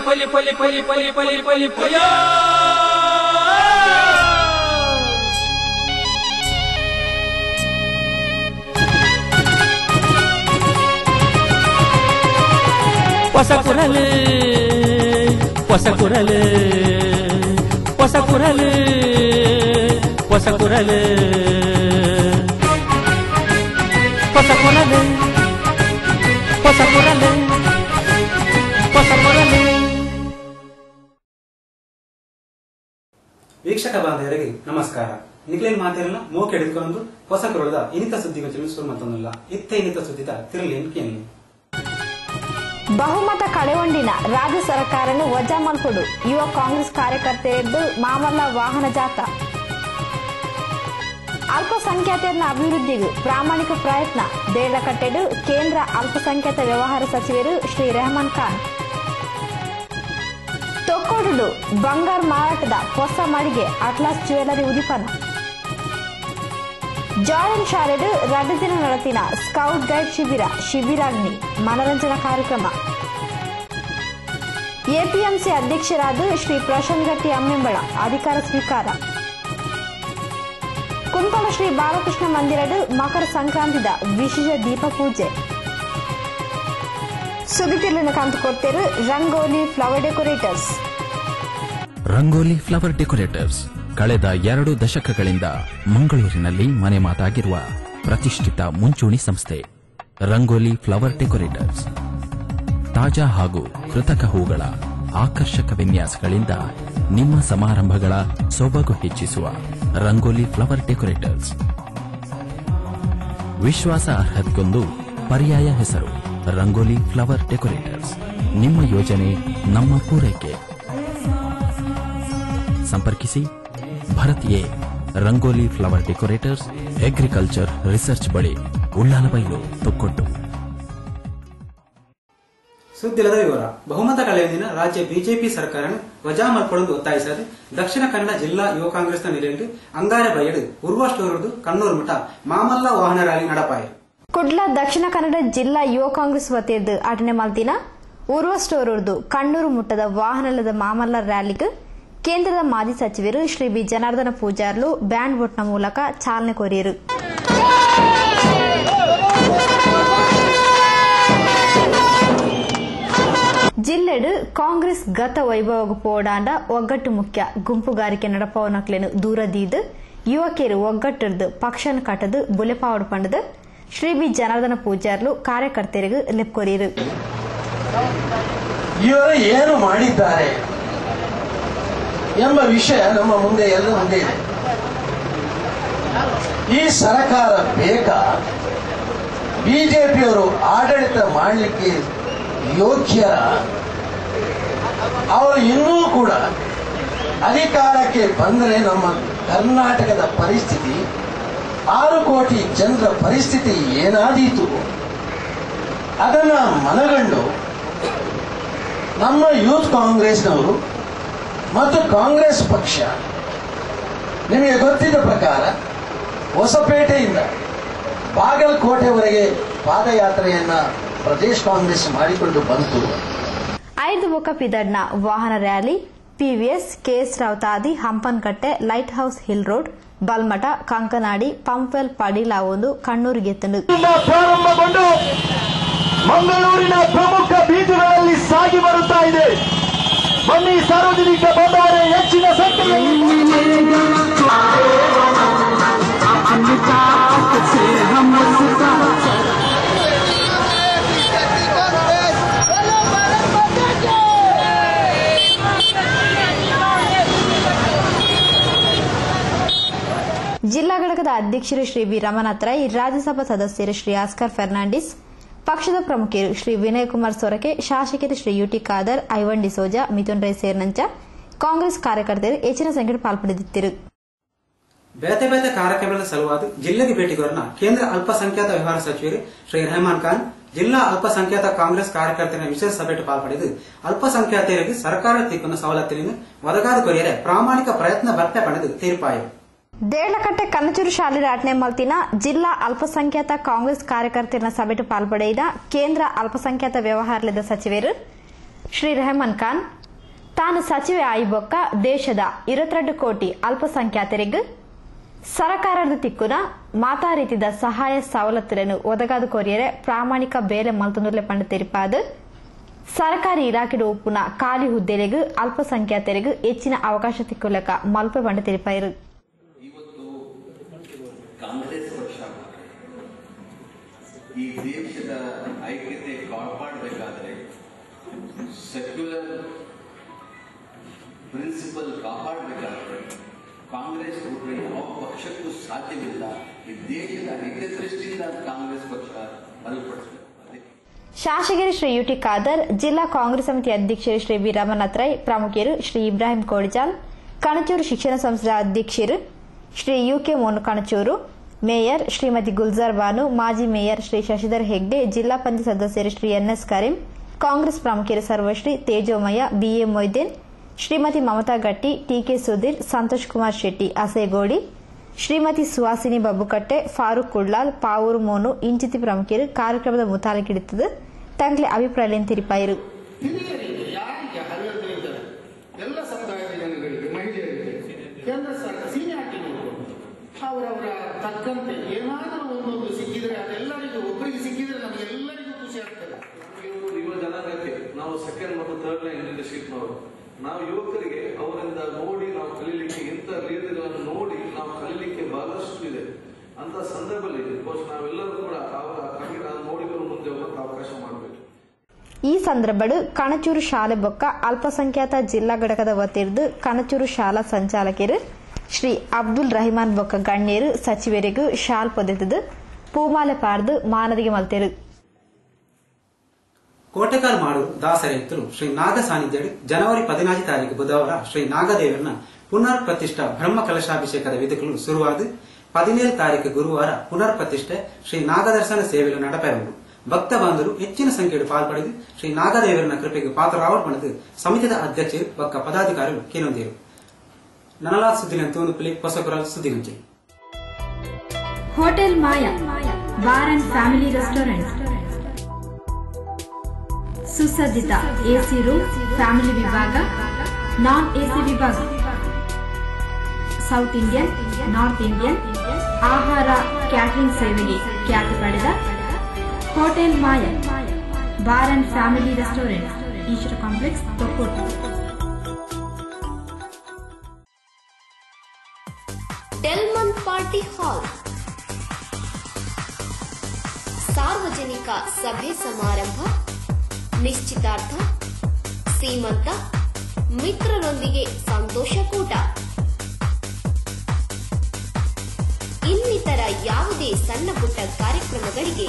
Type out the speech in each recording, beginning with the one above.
ಪಲಿ ಪಲಿ ಪಲಿ ಪಲಿ ಪಲಿ ಪಲಿ ಪಯ ಹೊಸ ಕುರಲು ಹೊಸ ಕುರಲು ಹೊಸ ಕುರಲು ಹೊಸ ಕುರಲು ಹೊಸ ಕುರಲು ಹೊಸ ಕುರಲು ಹೊಸ ಕುರಲು ವೀಕ್ಷಕ ಬಾಂಧವರಿಗೆ ನಮಸ್ಕಾರ ನಿಖಿಲೇನ್ ಮಾತಿರಲ್ಲ ಮೂಕೆ ಹಿಡಿದುಕೊಂಡು ಹೊಸ ಕುರಳದ ಇನಿತ ಸುದ್ದಿಗಳು ಶುರು ಮತ್ತೊಂದಲ್ಲ ಇತ್ತ ಇನಿತ ಸುದ್ದಿದ ತಿರಲೇನ್ ಕೇಳಿ ಬಹುಮತ ಕಳೆಗೊಂಡಿನ ರಾಜ್ಯ ಸರ್ಕಾರನು ವಜಾ ಮಲ್ಪಡು ಯುವ ಕಾಂಗ್ರೆಸ್ ಕಾರ್ಯಕರ್ತೆಯದ್ದು ಮಾಮಲ್ಲ ವಾಹನ ಜಾಥಾ ಅಲ್ಪಸಂಖ್ಯಾತರ ಅಭಿವೃದ್ಧಿಗೂ ಪ್ರಾಮಾಣಿಕ ಪ್ರಯತ್ನ ದೇಳಕಟ್ಟೆಡು ಕೇಂದ್ರ ಅಲ್ಪಸಂಖ್ಯಾತ ವ್ಯವಹಾರ ಸಚಿವರು ಶ್ರೀ ರೆಹಮಾನ್ ಖಾನ್ ತೊಕ್ಕೋಡು ಬಂಗಾರ ಮಾರಾಟದ ಹೊಸ ಮಳಿಗೆ ಅಟ್ಲಾಸ್ ಜ್ಯುವೆಲರಿ ಉದಿಪನ ಜಾರ್ಡನ್ ಶಾಲೆಡು ಎರಡು ದಿನ ನಡೆತಿನ ಸ್ಕೌಟ್ ಗೈಡ್ ಶಿಬಿರ ಶಿಬಿರಾಗ್ನಿ ಮನರಂಜನಾ ಕಾರ್ಯಕ್ರಮ ಎಪಿಎಂಸಿ ಅಧ್ಯಕ್ಷರಾದ ಶ್ರೀ ಪ್ರಶಾಂತ್ ಗಟ್ಟಿ ಅಮ್ಮೆಂಬಳ ಅಧಿಕಾರ ಸ್ವೀಕಾರ ಕುಂತಳ ಶ್ರೀ ಬಾಲಕೃಷ್ಣ ಮಂದಿರಡು ಮಕರ ಸಂಕ್ರಾಂತಿದ ವಿಶೇಷ ದೀಪ ಪೂಜೆ ಸುದ್ದಿತಿರ್ಲಿನ ಕಂತು ಕೊಡ್ತೇರು Rangoli flower decorators Rangoli flower decorators ಕಳೆದ ಎರಡು ದಶಕಗಳಿಂದ ಮಂಗಳೂರಿನಲ್ಲಿ ಮನೆ ಮಾತಾಗಿರುವ ಪ್ರತಿಷ್ಠಿತ ಮುಂಚೂಣಿ ಸಂಸ್ಥೆ ರಂಗೋಲಿ ಫ್ಲವರ್ ಡೆಕೋರೇಟರ್ಸ್ ತಾಜಾ ಹಾಗೂ ಕೃತಕ ಹೂಗಳ ಆಕರ್ಷಕ ವಿನ್ಯಾಸಗಳಿಂದ ನಿಮ್ಮ ಸಮಾರಂಭಗಳ ಸೊಬಗು ಹೆಚ್ಚಿಸುವ ರಂಗೋಲಿ ಫ್ಲವರ್ ಡೆಕೋರೇಟರ್ಸ್ ವಿಶ್ವಾಸ ಅರ್ಹತೆಗೊಂದು ಪರ್ಯಾಯ ಹೆಸರು ರಂಗೋಲಿ ಫ್ಲವರ್ ಡೆಕೋರೇಟರ್ಸ್ ನಿಮ್ಮ ಯೋಜನೆ ನಮ್ಮ ಪೂರೈಕೆ ಸಂಪರ್ಕಿಸಿ ಭರತ್ ಎ Rangoli flower decorators agriculture research ಬಳಿ ಉಳ್ಳಾಲಬೈಲು ತೊಕ್ಕೊಟ್ಟು ಸುದ್ದಿಲದ ವಿವರ ಬಹುಮತ ಕಳೆಯೊಂದಿನ ರಾಜ್ಯ ಬಿಜೆಪಿ ಸರ್ಕಾರ ವಜಾ ಮಲ್ಪಡೊಂದು ಒತ್ತಾಯಿಸದೆ ದಕ್ಷಿಣ ಕನ್ನಡ ಜಿಲ್ಲಾ ಯುವ ಕಾಂಗ್ರೆಸ್ನ ನಿಲೆಯಲ್ಲಿ ಅಂಗಾರ ಬಯಡು ಉರ್ವಷ್ಟೂರದು ಕಣ್ಣೂರು ಮಠ ಮಾಮಲ್ಲ ವಾಹನ ರ್ಯಾಲಿ ನಡಪಾಯಿ ಕುಡ್ಲ ದಕ್ಷಿಣ ಕನ್ನಡ ಜಿಲ್ಲಾ ಯುವ ಕಾಂಗ್ರೆಸ್ ವತಿಯದ್ದು ಆಟನೆ ಮಲ್ತಿನ ಉರ್ವ ಸ್ಟೋರರ್ದು ಕಣ್ಣೂರು ಮುಟ್ಟದ ವಾಹನಲದ ಮಾಮಲ್ಲ ರ್ಯಾಲಿಗೆ ಕೇಂದ್ರದ ಮಾಜಿ ಸಚಿವರು ಶ್ರೀ ಬಿ ಜನಾರ್ದನ ಪೂಜಾರ್ಲು ಬ್ಯಾಂಡ್ ಒಟ್ನ ಮೂಲಕ ಚಾಲನೆ ಕೊರಿಯರು ಜಿಲ್ಲೆಡು ಕಾಂಗ್ರೆಸ್ ಗತ ವೈಭವ ಪೋಡಾಂಡ ಒಗ್ಗಟ್ಟು ಮುಖ್ಯ ಗುಂಪುಗಾರಿಕೆ ನಡಪವನಕ್ಲೆನು ದೂರದೀದು ಯುವಕಿಯರು ಒಗ್ಗಟ್ಟಿರ್ದು ಪಕ್ಷನ ಕಟ್ಟದು ಬುಲೆಪಾವಡು ಪಂಡದು ಶ್ರೀ ಬಿ ಜನಾರ್ದನ ಪೂಜಾರ್ಲು ಕಾರ್ಯಕರ್ತರಿಗೂ ಲೆಪ್ಕೊರಿಯರು ಇವರು ಏನು ಮಾಡಿದ್ದಾರೆ ಎಂಬ ವಿಷಯ ನಮ್ಮ ಮುಂದೆ ಎಲ್ಲ ಮುಂದೆ ಇದೆ ಈ ಸರ್ಕಾರ ಬೇಕಾ ಬಿಜೆಪಿಯವರು ಆಡಳಿತ ಮಾಡಲಿಕ್ಕೆ ಯೋಗ್ಯ ಅವರು ಇನ್ನೂ ಕೂಡ ಅಧಿಕಾರಕ್ಕೆ ಬಂದರೆ ನಮ್ಮ ಕರ್ನಾಟಕದ ಪರಿಸ್ಥಿತಿ ಆರು ಕೋಟಿ ಜನರ ಪರಿಸ್ಥಿತಿ ಏನಾದೀತು ಅದನ್ನ ಮನಗಂಡು ನಮ್ಮ ಯೂತ್ ಕಾಂಗ್ರೆಸ್ನವರು ಮತ್ತು ಕಾಂಗ್ರೆಸ್ ಪಕ್ಷ ನಿಮಗೆ ಗೊತ್ತಿದ್ದ ಪ್ರಕಾರ ಹೊಸಪೇಟೆಯಿಂದ ಬಾಗಲಕೋಟೆವರೆಗೆ ಪಾದಯಾತ್ರೆಯನ್ನ ಪ್ರದೇಶ್ ಕಾಂಗ್ರೆಸ್ ಮಾಡಿಕೊಂಡು ಬಂತು ಐದು ಮುಖ ಪಿದಡ್ನ ವಾಹನ rally PVS KS Rao Hampankatte lighthouse hill road Balmatta Kankanady Pumpwell ಪಡಿಲಾವೊಂದು ಕಣ್ಣೂರಿಗೆತ್ತನು ಪ್ರಾರಂಭಗೊಂಡು ಮಂಗಳೂರಿನ ಪ್ರಮುಖ ಬೀದಿಗಳಲ್ಲಿ ಸಾಗಿ ಬರುತ್ತಾ ಇದೆ ಬನ್ನಿ ಸಾರ್ವಜನಿಕ ಬಂದವರೇ ಹೆಚ್ಚಿನ ಸಂಖ್ಯೆಯಲ್ಲಿ ಜಿಲ್ಲಾ ಘಟಕದ ಅಧ್ಯಕ್ಷರು ಶ್ರೀ ಬಿ ರಮನಾಥ್ ರೈ ರಾಜ್ಯಸಭಾ ಸದಸ್ಯರು ಶ್ರೀ ಆಸ್ಕರ್ ಫೆರ್ನಾಂಡಿಸ್ ಪಕ್ಷದ ಪ್ರಮುಖರು ಶ್ರೀ ವಿನಯ್ ಕುಮಾರ್ ಸೊರಕೆ ಶಾಸಕರು ಶ್ರೀ ಯುಟಿ ಖಾದರ್ ಐವನ್ ಡಿಸೋಜಾ ಮಿಥುನ್ ರೈ ಸೇರಿನಂಚ ಕಾಂಗ್ರೆಸ್ ಕಾರ್ಯಕರ್ತರು ಹೆಚ್ಚಿನ ಸಂಖ್ಯೆಯಲ್ಲಿ ಪಾಲ್ಪಡೆದಿದ್ದರು ಬೇತೆ ಬೇತೆ ಕಾರ್ಯಕ್ರಮದ ಸಲುವಾದ ಜಿಲ್ಲೆಗೆ ಭೇಟಿಗೋರನ ಕೇಂದ್ರ ಅಲ್ಪಸಂಖ್ಯಾತ ವ್ಯವಹಾರ ಸಚಿವರು ಶ್ರೀ ರೆಹಮಾನ್ ಖಾನ್ ಜಿಲ್ಲಾ ಅಲ್ಪಸಂಖ್ಯಾತ ಕಾಂಗ್ರೆಸ್ ಕಾರ್ಯಕರ್ತರ ವಿಶೇಷ ಸಭೆಟ್ ಪಾಲ್ಪಡೆದು ಅಲ್ಪಸಂಖ್ಯಾತರಿಗೆ ಸರ್ಕಾರ ತಿಕ್ಕುನ ಸವಲತ್ತಿನ ಒದಗಾದ ಕೊರಿಯರೆ ಪ್ರಾಮಾಣಿಕ ಪ್ರಯತ್ನ ಭರ್ತೆ ಪಡೆದು ತೀರ್ಪಾಯಿತು ದೇಳಕಟ್ಟೆ ಕನ್ನಚೂರು ಶಾಲೆ ಆಟನೆ ಮಲ್ತಿನ ಜಿಲ್ಲಾ ಅಲ್ಪಸಂಖ್ಯಾತ ಕಾಂಗ್ರೆಸ್ ಕಾರ್ಯಕರ್ತರ ಸಭೆಟ್ ಪಾಲ್ಪಡೆದ ಕೇಂದ್ರ ಅಲ್ಪಸಂಖ್ಯಾತ ವ್ಯವಹಾರದ ಸಚಿವರು ಶ್ರೀ ರೆಹಮಾನ್ ಖಾನ್ ತಾನು ಸಚಿವೆ ಆಯ್ಬೊಕ್ಕ ದೇಶದ ಇರತ್ತೆರಡು ಕೋಟಿ ಅಲ್ಪಸಂಖ್ಯಾತರಿಗೂ ಸರಕಾರದ ತಿಕ್ಕುನ ಮಾತಾ ರೀತಿದ ಸಹಾಯ ಸವಲತ್ತುలను ಒದಗಾದು ಕೊರಿಯರೆ ಪ್ರಾಮಾಣಿಕ ಬೇಲೆ ಮಲ್ತೊಂದುರ್ಲೆ ಪಂಡ ತೆರಿಪಾದು ಸರ್ಕಾರಿ ಇಲಾಖೆಡು ಒಪ್ಪುನ ಖಾಲಿ ಹುದ್ದೆಲೆಗೂ ಅಲ್ಪಸಂಖ್ಯಾತರಿಗೂ ಹೆಚ್ಚಿನ ಅವಕಾಶ ತಿಕ್ಕುಲಕ ಮಲ್ಪೆ ಪಂಡ ತೆರಿಪಾಯಿರು ಇವತ್ತು ಕಾಂಗ್ರೆಸ್ ಪಕ್ಷ ಈ ದೇಶದ ಐಕ್ಯತೆ ಕಾಪಾಡಬೇಕಾದ್ರೆ ಸೆಕ್ಯುಲರ್ ಪ್ರಿನ್ಸಿಪಲ್ ಕಾಪಾಡಬೇಕಾದ್ರೆ ಕಾಂಗ್ರೆಸ್ ಬಿಟ್ಟರೆ ಯಾವ ಪಕ್ಷಕ್ಕೂ ಸಾಧ್ಯವಿಲ್ಲ ಈ ದೇಶದ ಹಿತದೃಷ್ಟಿಯಿಂದ ಕಾಂಗ್ರೆಸ್ ಪಕ್ಷ ಬಲಪಡಿಸಬೇಕು ಅದಕ್ಕೆ ಶಾಸಕರು ಶ್ರೀ ಯುಟಿ ಖಾದರ್ ಜಿಲ್ಲಾ ಕಾಂಗ್ರೆಸ್ ಸಮಿತಿ ಅಧ್ಯಕ್ಷರು ಶ್ರೀ ವಿ ರಮನಾಥ್ ರೈ ಪ್ರಮುಖರು ಶ್ರೀ ಇಬ್ರಾಹಿಂ ಕೋಡಿಜಾಲ್ ಕಣಚೂರು ಶಿಕ್ಷಣ ಸಂಸ್ಥೆಯ ಅಧ್ಯಕ್ಷರು ಶ್ರೀ ಯುಕೆ ಮೋನು ಕಣಚೂರು ಮೇಯರ್ ಶ್ರೀಮತಿ ಗುಲ್ಜಾರ್ ಬಾನು ಮಾಜಿ ಮೇಯರ್ ಶ್ರೀ ಶಶಿಧರ್ ಹೆಗ್ಡೆ ಜಿಲ್ಲಾ ಪಂಚಾಯತ್ ಸದಸ್ಯರು ಶ್ರೀ ಎನ್ಎಸ್ ಕರೀಂ ಕಾಂಗ್ರೆಸ್ ಪ್ರಮುಖರು ಸರ್ವಶ್ರೀ ತೇಜೋಮಯ್ಯ ಬಿಎ ಮೊಯ್ದೀನ್ ಶ್ರೀಮತಿ ಮಮತಾ ಗಟ್ಟಿ ಟಿಕೆ ಸುಧೀರ್ ಸಂತೋಷ್ ಕುಮಾರ್ ಶೆಟ್ಟಿ ಅಸೇಗೋಡಿ ಶ್ರೀಮತಿ ಸುಹಾಸಿನಿ ಬಬ್ಬುಕಟ್ಟೆ ಫಾರೂಕ್ ಕುಡ್ಲಾಲ್ ಪಾವೂರು ಮೋನು ಇಂಚಿತಿ ಪ್ರಮುಖರು ಕಾರ್ಯಕ್ರಮದ ಮುತಾಲಕಿಡುತ್ತದೆ ತಂಗ್ಲೆ ಅಭಿಪ್ರಾಯ ತಿರಿಪಾಯಿರು ಹಿರಿಯರಿಗೆ ಯಾರಿಗೆ ಹರಿಯದಿದ್ದಾರೆ ಎಲ್ಲ ಸಮುದಾಯದ ಜನಗಳಿಗೆ ಮಹಿಳೆಯರಿಗೆ ಕೇಂದ್ರ ಸರ್ಕಾರ ಸೀನಿಯಾರಿಟಿ ನೋಡಿಕೊಂಡು ಅವರವರ ತಕ್ಕಂತೆ ಏನಾದರೂ ಒಂದೊಂದು ಸಿಕ್ಕಿದ್ರೆ ಅದೆಲ್ಲರಿಗೂ ಒಬ್ಬರಿಗೆ ಸಿಕ್ಕಿದ್ರೆ ನಮಗೆಲ್ಲರಿಗೂ ಖುಷಿ ಆಗ್ತದೆ ಇವರು ಯುವ ಜನಾಂಗಕ್ಕೆ ನಾವು ಸೆಕೆಂಡ್ ಮತ್ತು ಥರ್ಡ್ ಲೈನ್ ಲೀಡರ್ಶಿಪ್ನವರು ನಾವು ಯುವಕರಿಗೆ ಅವರಿಂದ ನೋಡಿ ನಾವು ಕಲೀಲಿಕ್ಕೆ ಇಂಥ ಲೀಡರ್ಗಳನ್ನು ನೋಡಿ ನಾವು ಕಲೀಲಿಕ್ಕೆ ಬಹಳಷ್ಟು ಇದೆ ಅಂತ ಸಂದರ್ಭದಲ್ಲಿ ಬಿಕಾಸ್ ನಾವೆಲ್ಲರೂ ಕೂಡ ಅವರ ಕನ್ನಡ ನೋಡಿಕೊಂಡು ಮುಂದೆ ಹೋಗಕ್ಕೆ ಅವಕಾಶ ಮಾಡಬೇಕು ಈ ಸಂದರ್ಭಡು ಕಣಚೂರು ಶಾಲೆ ಬೊಕ್ಕ ಅಲ್ಪಸಂಖ್ಯಾತ ಜಿಲ್ಲಾ ಘಟಕದ ವತಿರ್ದು ಕಣಚೂರು ಶಾಲಾ ಸಂಚಾಲಕರು ಶ್ರೀ ಅಬ್ದುಲ್ ರಹಿಮಾನ್ ಬೊಕ್ಕ ಗಣ್ಯರು ಸಚಿವರಿಗೂ ಶಾಲ್ ಪೊದೆತದು ಪೂಮಾಲೆ ಪಾರ್ದು ಮಾನದಿಗೆ ಮಲ್ತೆರು ಕೋಟೆಕಾಲ್ ಮಾಡೂರು ದಾಸರೈತರು ಶ್ರೀ ನಾಗ ಸಾನ್ನಿಧ್ಯಡು ಜನವರಿ ಪದಿನಾಜು ತಾರೀಕು ಬುಧವಾರ ಶ್ರೀ ನಾಗದೇವರನ ಪುನರ್ ಪ್ರತಿಷ್ಠಾ ಬ್ರಹ್ಮ ಕಲಶಾಭಿಷೇಕದ ವಿಧಗಳು ಶುರುವಾದ ಪದಿನೇಳು ತಾರೀಕು ಗುರುವಾರ ಪುನರ್ ಪ್ರತಿಷ್ಠೆ ಶ್ರೀ ನಾಗದರ್ಶನ ಸೇವೆಗಳು ನಡಪೆರವು ಭಕ್ತ ಬಾಂಧವರು ಹೆಚ್ಚಿನ ಸಂಖ್ಯೆಯಲ್ಲಿ ಪಾಲ್ಪಡೆದು ಶ್ರೀ ನಾಗದೇವರನ ಕೃಪೆಗೆ ಪಾತ್ರರಾವಣದು ಸಮಿತಿದ ಅಧ್ಯಕ್ಷರು ಬಕ್ಕ ಪದಾಧಿಕಾರಿಗಳು ಕೇನೊಂದಿರು ನನಲಾ ಸುದ್ದಿನ ತೂಂದು ಹೊಸಪುರ ಸುದ್ದಿಗುಂಚಿ hotel Maya bar and family restaurant ಸುಸಜ್ಜಿತ ಎಸಿ ರೂಮ್ ಫ್ಯಾಮಿಲಿ ವಿಭಾಗ ನಾನ್ ಎಸಿ ವಿಭಾಗ ಸೌತ್ ಇಂಡಿಯನ್ ನಾರ್ತ್ ಇಂಡಿಯನ್ ಆಹಾರ ಕ್ಯಾಟರಿಂಗ್ ಸೇವೆಗೆ ಖ್ಯಾತಿ ಪಡೆದ hotel Maya bar and family restaurant Eshwara complex Thokkottu Delman party hall ಸಾರ್ವಜನಿಕ ಸಭೆ ಸಮಾರಂಭ ನಿಶ್ಚಿತಾರ್ಥ ಸೀಮಂತ ಮಿತ್ರರೊಂದಿಗೆ ಸಂತೋಷಕೂಟ ಇನ್ನಿತರ ಯಾವುದೇ ಸಣ್ಣ ಪುಟ್ಟ ಕಾರ್ಯಕ್ರಮಗಳಿಗೆ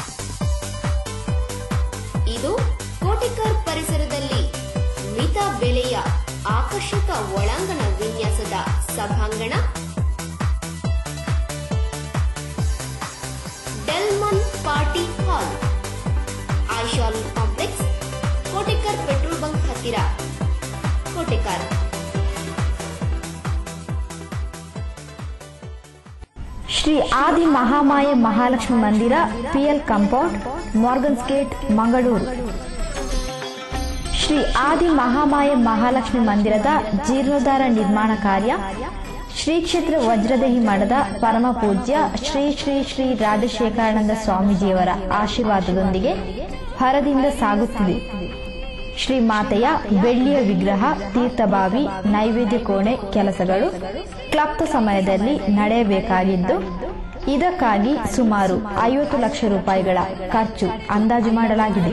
ಇದು ಕೋಟಿಕರ್ ಪರಿಸರದಲ್ಲಿ ಮಿತ ಬೆಲೆಯ ಆಕರ್ಷಕ ಒಳಾಂಗಣ ವಿನ್ಯಾಸದ ಸಭಾಂಗಣ ಡೆಲ್ಮನ್ ಪಾರ್ಟಿ ಹಾಲ್ ಆಶಾಲ್ ಕಾಂಪ್ಲೆಕ್ಸ್ ಕೋಟೆಕರ್ ಪೆಟ್ರೋಲ್ ಬಂಕ್ ಹತ್ತಿರ Kotekar Shri Adi Mahamaya Mahalakshmi Mandira PL compound Morgan's gate Mangaluru Shri Adi Mahamaya Mahalakshmi ಮಂದಿರದ ಜೀರ್ಣೋದ್ಧಾರ ನಿರ್ಮಾಣ ಕಾರ್ಯ ಶ್ರೀ ಕ್ಷೇತ್ರ ವಜ್ರದೇಹಿ ಮಠದ ಪರಮ ಪೂಜ್ಯ ಶ್ರೀ ಶ್ರೀ ಶ್ರೀ ರಾಜಶೇಖರಾನಂದ ಸ್ವಾಮೀಜಿಯವರ ಆಶೀರ್ವಾದದೊಂದಿಗೆ ಭರದಿಂದ ಸಾಗುತ್ತಿದೆ ಶ್ರೀ ಮಾತೆಯ ಬೆಳ್ಳಿಯ ವಿಗ್ರಹ ತೀರ್ಥಬಾವಿ ನೈವೇದ್ಯ ಕೋಣೆ ಕೆಲಸಗಳು ಕ್ಲಪ್ತ ಸಮಯದಲ್ಲಿ ನಡೆಯಬೇಕಾಗಿದ್ದು ಇದಕ್ಕಾಗಿ ಸುಮಾರು ಐವತ್ತು ಲಕ್ಷ ರೂಪಾಯಿಗಳ ಖರ್ಚು ಅಂದಾಜು ಮಾಡಲಾಗಿದೆ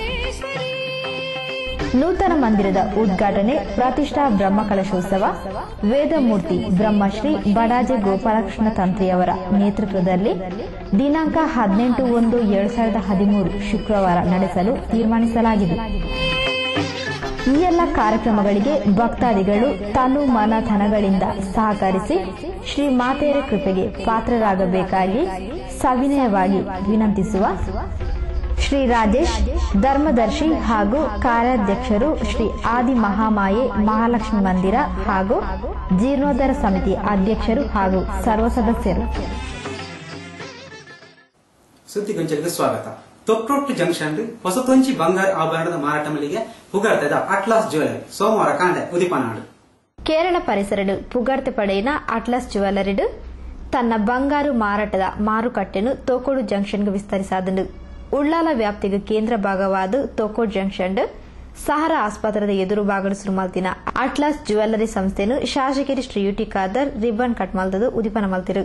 ನೂತನ ಮಂದಿರದ ಉದ್ಘಾಟನೆ ಪ್ರತಿಷ್ಠಾ ಬ್ರಹ್ಮಕಲಶೋತ್ಸವ ವೇದಮೂರ್ತಿ ಬ್ರಹ್ಮಶ್ರೀ ಬಡಾಜೆ ಗೋಪಾಲಕೃಷ್ಣ ತಂತ್ರಿಯವರ ನೇತೃತ್ವದಲ್ಲಿ ದಿನಾಂಕ ಹದಿನೆಂಟು ಒಂದು ಎರಡ್ ಸಾವಿರದ ಹದಿಮೂರು ಶುಕ್ರವಾರ ನಡೆಸಲು ತೀರ್ಮಾನಿಸಲಾಗಿದೆ ಈ ಎಲ್ಲ ಕಾರ್ಯಕ್ರಮಗಳಿಗೆ ಭಕ್ತಾದಿಗಳು ತನು ಮನ ಧನಗಳಿಂದ ಸಹಕರಿಸಿ ಶ್ರೀ ಮಾತೆಯರ ಕೃಪೆಗೆ ಪಾತ್ರರಾಗಬೇಕಾಗಿ ಸವಿನಯವಾಗಿ ವಿನಂತಿಸುವ ಶ್ರೀ ರಾಜೇಶ್ ಧರ್ಮದರ್ಶಿ ಹಾಗೂ ಕಾರ್ಯಾಧ್ಯಕ್ಷರು ಶ್ರೀ ಆದಿ ಮಹಾಮಾಯೆ ಮಹಾಲಕ್ಷ್ಮಿ ಮಂದಿರ ಹಾಗೂ ಜೀರ್ಣೋದ್ಧಾರ ಸಮಿತಿ ಅಧ್ಯಕ್ಷರು ಹಾಗೂ ಸರ್ವ ಸದಸ್ಯರು ಸುದ್ದಿಗೊಂಚಲಿಗೆ ಸ್ವಾಗತ ತೊಕ್ರೊಟ್ಟು ಜಂಕ್ಷನ್ ಹೊಸತೊಂಚಿ ಬಂಗಾರ ಆಭರಣದ ಮಾರಾಟ ಮಳಿಗೆ ಹುಗರ್ತದ ಅಟ್ಲಾಸ್ ಜ್ಯುವೆಲರಿ ಸೋಮವಾರ ಕಾಂಡೆ ಉದಿಪನಾಡು ಕೇರಳ ಪರಿಸರಡು ಪುಗರ್ತೆ ಪಡೆಯಿನ ಅಟ್ಲಸ್ ಜ್ಯುವೆಲರಿಡು ತನ್ನ ಬಂಗಾರು ಮಾರಾಟದ ಮಾರುಕಟ್ಟೆನು ತೋಕೋಡು ಜಂಕ್ಷನ್ಗೆ ವಿಸ್ತರಿಸಾದನು ಉಳ್ಳಾಲ ವ್ಯಾಪ್ತಿಗೆ ಕೇಂದ್ರ ಭಾಗವಾದ ತೋಕೋಡ್ ಜಂಕ್ಷನ್ ಸಹರ ಆಸ್ಪತ್ರೆದ ಎದುರು ಭಾಗಡು ಸುರುಮಲ್ತಿನ ಅಟ್ಲಾಸ್ ಜ್ಯುವೆಲರಿ ಸಂಸ್ಥೆನು ಶಾಸಕರಿ Shri UT Khader ribbon cut ಮಲ್ತದು ಉದಿಪನ ಮಲ್ತಿರು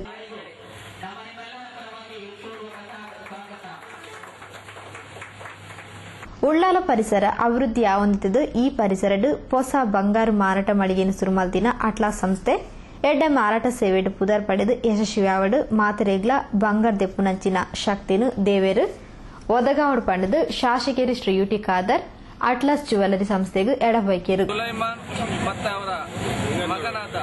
ಉಳ್ಳಾಲ ಪರಿಸರ ಅಭಿವೃದ್ಧಿ ಆವಂದಿತದು ಈ ಪರಿಸರಡು ಹೊಸ ಬಂಗಾರು ಮಾರಾಟ ಮಳಿಗೆಯನ್ನು ಸುರುಮಲ್ತಿನ ಅಟ್ಲಾಸ್ ಸಂಸ್ಥೆ ಎಡ್ಡ ಮಾರಾಟ ಸೇವೆಡು ಪುದರ್ ಪಡೆದು ಯಶಸ್ವಿಯಾವಡು ಮಾತರೇಗ್ಲ ಬಂಗಾರ ದೆಪ್ಪುನಂಚಿನ ಶಕ್ತಿನು ದೇವೇರು ಒದಗಾವಡು ಪಂಡದು ಶಾಸಕೇರಿ Shri UT Khader Atlas jewellery ಸಂಸ್ಥೆಗೂ ಎಡಬೈಕೇರು ಸುಲೈಮಾನ್ ಮತ್ತು ಅವರ ಮಗನಾದ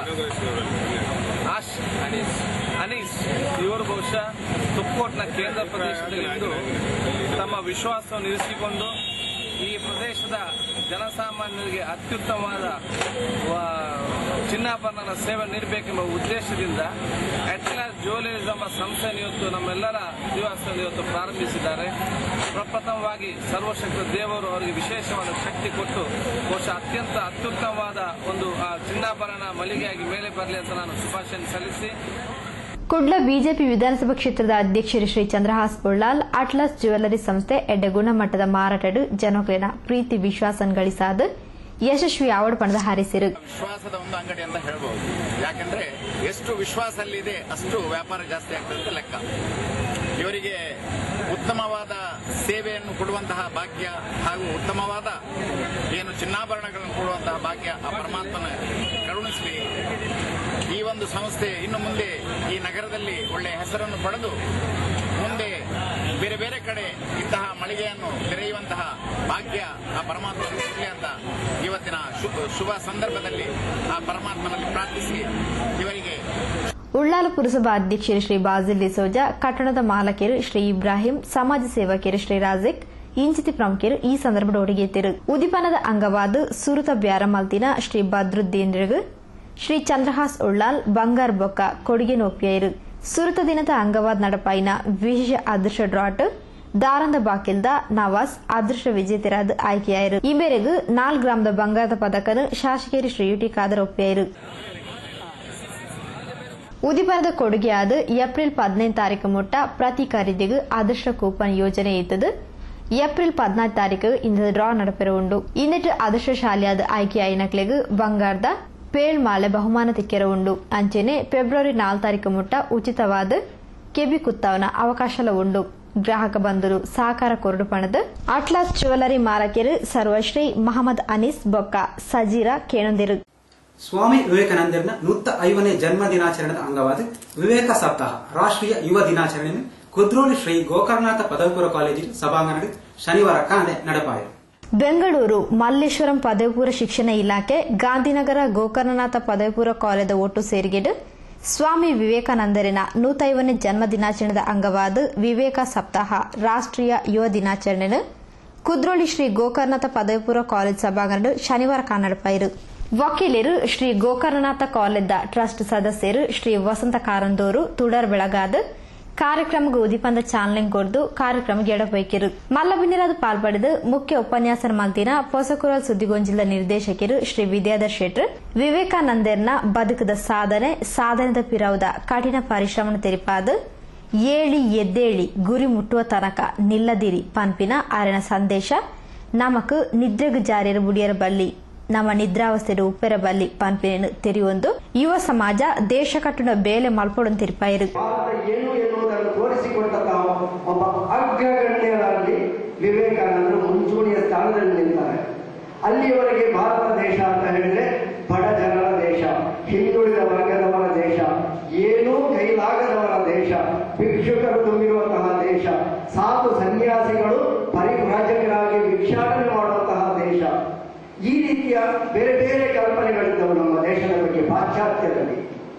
ಆಶ್ ಅನೀಸ್ ಇವರು ಬಹುಶಃ ತುಕ್ಕೋಟ್ನ ಕೇಂದ್ರ ಪ್ರದೇಶದಲ್ಲಿದ್ದು ತಮ್ಮ ವಿಶ್ವಾಸವನ್ನು ಇರಿಸಿಕೊಂಡು ಈ ಪ್ರದೇಶದ ಜನಸಾಮಾನ್ಯರಿಗೆ ಅತ್ಯುತ್ತಮವಾದ ವ- ಚಿನ್ನಾಭರಣದ ಸೇವೆ ನೀಡಬೇಕೆಂಬ ಉದ್ದೇಶದಿಂದ ಅಟ್ಲಾಸ್ ಜ್ಯುವೆಲರೀಸ್ ಎಂಬ ಸಂಸ್ಥೆಯನ್ನು ಇವತ್ತು ನಮ್ಮೆಲ್ಲರ ದಿವಸದಲ್ಲಿ ಇವತ್ತು ಪ್ರಾರಂಭಿಸಿದ್ದಾರೆ ಪ್ರಪ್ರಥಮವಾಗಿ ಸರ್ವಶಕ್ತ ದೇವರು ಅವರಿಗೆ ವಿಶೇಷವಾದ ಶಕ್ತಿ ಕೊಟ್ಟು ಬಹುಶಃ ಅತ್ಯಂತ ಅತ್ಯುತ್ತಮವಾದ ಒಂದು ಆ ಚಿನ್ನಾಭರಣ ಮಳಿಗೆಯಾಗಿ ಮೇಲೆ ಬರಲಿ ಅಂತ ನಾನು ಶುಭಾಶಯ ಸಲ್ಲಿಸಿ ಕುಡ್ಲ ಬಿಜೆಪಿ ವಿಧಾನಸಭಾ ಕ್ಷೇತ್ರದ ಅಧ್ಯಕ್ಷರು ಶ್ರೀ ಚಂದ್ರಹಾಸ್ ಬುಳ್ಳಾಲ್ ಅಟ್ಲಾಸ್ ಜ್ಯುವೆಲರಿ ಸಂಸ್ಥೆ ಎಡ್ಡೆ ಗುಣಮಟ್ಟದ ಮಾರಾಟಡು ಜನಕಲಿನ ಪ್ರೀತಿ ವಿಶ್ವಾಸನ್ ಗಳಿಸಾದ ಯಶಸ್ವಿ ಆವಡ್ ಪಣದ ಹಾರಿಸಿರು ವಿಶ್ವಾಸದ ಒಂದು ಅಂಗಡಿ ಅಂತ ಹೇಳ್ಬೋದು ಯಾಕಂದ್ರೆ ಎಷ್ಟು ವಿಶ್ವಾಸ ಅಲ್ಲಿದೆ ಅಷ್ಟು ವ್ಯಾಪಾರ ಜಾಸ್ತಿ ಆಗ್ತದೆ ಅಂತ ಲೆಕ್ಕ ಇವರಿಗೆ ಉತ್ತಮವಾದ ಸೇವೆಯನ್ನು ಕೊಡುವಂತಹ ಭಾಗ್ಯ ಹಾಗೂ ಉತ್ತಮವಾದ ಏನು ಚಿನ್ನಾಭರಣಗಳನ್ನು ಕೊಡುವಂತಹ ಭಾಗ್ಯ ಆ ಪರಮಾತ್ಮನ ಕರುಣಿಸಲಿ ಈ ಒಂದು ಸಂಸ್ಥೆ ಇನ್ನು ಮುಂದೆ ಈ ನಗರದಲ್ಲಿ ಒಳ್ಳೆಯ ಹೆಸರನ್ನು ಪಡೆದು ಮುಂದೆ ಬೇರೆ ಬೇರೆ ಕಡೆ ಇಂತಹ ಮಳಿಗೆಯನ್ನು ತೆರೆಯುವಂತಹ ಭಾಗ್ಯ ಆ ಪರಮಾತ್ಮನ ಕೊಡಲಿ ಅಂತ ಇವತ್ತಿನ ಶು- ಶುಭ ಸಂದರ್ಭದಲ್ಲಿ ಆ ಪರಮಾತ್ಮನಲ್ಲಿ ಪ್ರಾರ್ಥಿಸಿ ಇವರಿಗೆ ಉಳ್ಳಾಲ ಪುರಸಭಾ ಅಧ್ಯಕ್ಷರು ಶ್ರೀ ಬಾಜಿಲ್ ಡಿಸೋಜಾ ಕಟ್ಟಡದ ಮಾಲಕಿಯರು ಶ್ರೀ ಇಬ್ರಾಹಿಂ ಸಮಾಜ ಸೇವಕಿಯರು ಶ್ರೀ ರಾಜಿಕ್ ಇಂಚಿತಿ ಪ್ರಮುಖರು ಈ ಸಂದರ್ಭದ ಒಡಿಗೆತ್ತಿರು ಉದಿಪನದ ಅಂಗವಾದ ಸುರುತ ಬ್ಯಾರಮಲ್ತಿನ ಶ್ರೀ ಬದ್ರುದ್ದೀನ್ ರಿಗು ಶ್ರೀ ಚಂದ್ರಹಾಸ್ ಉಳ್ಳಾಲ್ ಬಂಗಾರ್ ಬೊಕ್ಕ ಕೊಡುಗೆ ನೋಪಿಯರು ಸುರುತ ದಿನದ ಅಂಗವಾದ ನಡಪಾಯಿನ ವಿಶೇಷ ಅದೃಷ್ಟ ಡ್ರಾಟ್ ದಾರಂದ ಬಾಕಿಲ್ದ ನವಾಸ್ ಅದೃಷ್ಟ ವಿಜೇತರಾದ ಆಯ್ಕೆಯಾಯಿರು ಈ ಮೇರೆಗೂ ನಾಲ್ ಗ್ರಾಮದ ಬಂಗಾರದ ಪದಕನು ಶಾಸಕೇರಿ ಶ್ರೀ ಯುಟಿ ಖಾದರ್ ಒಪ್ಪಿಯಾಯಿರು ಉದಿಪರದ ಕೊಡುಗೆಯಾದ ಏಪ್ರಿಲ್ ಪದಿನೈದು ತಾರೀಕು ಮುಟ್ಟ ಪ್ರತಿ ಖರೀದಿಗೂ ಅದೃಷ್ಟ ಕೂಪನ್ ಯೋಜನೆ ಇದ್ದದು ಏಪ್ರಿಲ್ ಪದಿನಾಲ್ಕು ತಾರೀಕು ಇಂದ ಡ್ರಾ ನಡಪೆರ ಉಂಡು ಇನ್ನಿಟ್ಟು ಅದೃಷ್ಟಶಾಲಿಯಾದ ಆಯ್ಕೆಯಾಯಿನಕ್ಲೆಗೂ ಬಂಗಾರದ ಪೇಳ್ ಮಾಲೆ ಬಹುಮಾನ ತಿಕ್ಕೆರ ಉಂಡು ಅಂಚೆನೆ ಫೆಬ್ರವರಿ ನಾಲ್ಕು ತಾರೀಕು ಮುಟ್ಟ ಉಚಿತವಾದ ಕೆಬಿ ಕುತ್ತವನ ಅವಕಾಶಲ ಉಂಡು ಗ್ರಾಹಕ ಬಂದರು ಸಹಕಾರ ಕೊರಡು ಪಣದ ಅಟ್ಲಾಸ್ ಜ್ಯುವೆಲರಿ ಮಾರಕೆರು ಸರ್ವಶ್ರೀ ಮಹಮ್ಮದ್ ಅನೀಸ್ ಬೊಕ್ಕ ಸಜೀರಾ ಕೇಣಂದಿರು ಸ್ವಾಮಿ ವಿವೇಕಾನಂದರ್ನ ನೂತ್ತ ಐವನೇ ಜನ್ಮ ದಿನಾಚರಣೆದ ಅಂಗವಾದ ವಿವೇಕ ಸಪ್ತಾಹ ರಾಷ್ಟ್ರೀಯ ಯುವ ದಿನಾಚರಣೆಯನ್ನು ಕುದ್ರೋಳಿ ಶ್ರೀ ಗೋಕರ್ಣನಾಥ ಪದವಿಪೂರ್ವ ಕಾಲೇಜಿನ ಸಭಾಂಗಣದ ಶನಿವಾರ ಕಾಂಡೆ ನಡೆಪಾಯಿತು ಬೆಂಗಳೂರು ಮಲ್ಲೇಶ್ವರಂ ಪದವಿಪೂರ್ವ ಶಿಕ್ಷಣ ಇಲಾಖೆ ಗಾಂಧಿನಗರ ಗೋಕರ್ಣನಾಥ ಪದವಿಪೂರ್ವ ಕಾಲೇಜದ ಒಟ್ಟು ಸೇರಿಗೆಡು ಸ್ವಾಮಿ ವಿವೇಕಾನಂದರಿನ ನೂತೈವನೇ ಜನ್ಮ ದಿನಾಚರಣೆದ ಅಂಗವಾದ ವಿವೇಕ ಸಪ್ತಾಹ ರಾಷ್ಟ್ರೀಯ ಯುವ ದಿನಾಚರಣೆಯನ್ನು ಕುದ್ರೋಳಿ ಶ್ರೀ ಗೋಕರ್ಣನಾಥ ಪದವಿಪೂರ್ವ ಕಾಲೇಜ್ ಸಭಾಂಗಣ ಶನಿವಾರ ಕಾನಡಪಾಯಿರು ವಕೀಲರು ಶ್ರೀ ಗೋಕರ್ಣನಾಥ ಕಾಲೇಜ್ದ ಟ್ರಸ್ಟ್ ಸದಸ್ಯರು ಶ್ರೀ ವಸಂತ ಕಾರಂದೂರು ತುಡರ್ ಬೆಳಗಾದ ಕಾರ್ಯಕ್ರಮಕ್ಕೆ ಉದಿಪಂದ ಚಾಲನೆ ಕೊಡ್ದು ಕಾರ್ಯಕ್ರಮಕ್ಕೆ ಎಡಬೈಕಿರು ಮಲ್ಲಬಿನ್ನಿರಾದ ಪಾಲ್ಪಡೆದು ಮುಖ್ಯ ಉಪನ್ಯಾಸನ ಮಲ್ತಿನ ಹೊಸಕುರಲ್ ಸುದ್ದಿಗೊಂಜಿಲ ನಿರ್ದೇಶಕರು ಶ್ರೀ ವಿದ್ಯಾಧರ್ ಶೆಟ್ರ್ ವಿವೇಕಾನಂದರ್ನ ಬದುಕದ ಸಾಧನೆ ಸಾಧನೆದ ಪಿರವುದ ಕಠಿಣ ಪರಿಶ್ರಮನ ತೆರಿಪಾದ ಏಳಿ ಎದ್ದೇಳಿ ಗುರಿ ಮುಟ್ಟುವ ತನಕ ನಿಲ್ಲದಿರಿ ಪನ್ಪಿನ ಅರೆನ ಸಂದೇಶ ನಮಕ್ ನಿದ್ರೆಗು ಜಾರಿಯರ ಬುಡಿಯರ ಬಲ್ಲಿ ನಮ್ಮ ನಿದ್ರಾವಸ್ಥೆಯ ಉಪ್ಪೆರ ಬಲ್ಲಿ ಪನ್ಪಿನ ತೆರೆಯೊಂದು ಯುವ ಸಮಾಜ ದೇಶ ಕಟ್ಟುನ ಬೇಲೆ ಮಲ್ಪೊಡನ್ ತಿರುಪಾಯಿರು ಏನು ಎನ್ನುವುದನ್ನು ತೋರಿಸಿಕೊಟ್ಟಂತಹ ಒಬ್ಬ ಅಗ್ರಗಣ್ಯರಲ್ಲಿ ವಿವೇಕಾನಂದರು ಮುಂಚೂಣಿಯ ಸ್ಥಾನದಲ್ಲಿ ನಿಲ್ತಾರೆ ಅಲ್ಲಿಯವರೆಗೆ ಭಾರತ ದೇಶ ಅಂತ ಹೇಳಿದ್ರೆ ಬಡ ಜನರ ದೇಶ ಹಿಂದುಳಿದ ವರ್ಗದವರ ದೇಶ ಏನೂ ಕೈಲಾಗದವರ ದೇಶ ಭಿಕ್ಷುಕರು ತುಂಬಿರುವಂತಹ ದೇಶ ಸಾಧು ಸನ್ಯಾಸಿಗಳು ಪರಿಭ್ರಾಜಕರಾಗಿ ಭಿಕ್ಷಾಟನೆ ಮಾಡುವಂತಹ ದೇಶ ಈ ರೀತಿಯ ಬೇರೆ ಬೇರೆ ಕಲ್ಪನೆಗಳಿದ್ದವು ನಮ್ಮ ದೇಶದ ಬಗ್ಗೆ ಪಾಶ್ಚಾತ್ಯದಲ್ಲಿ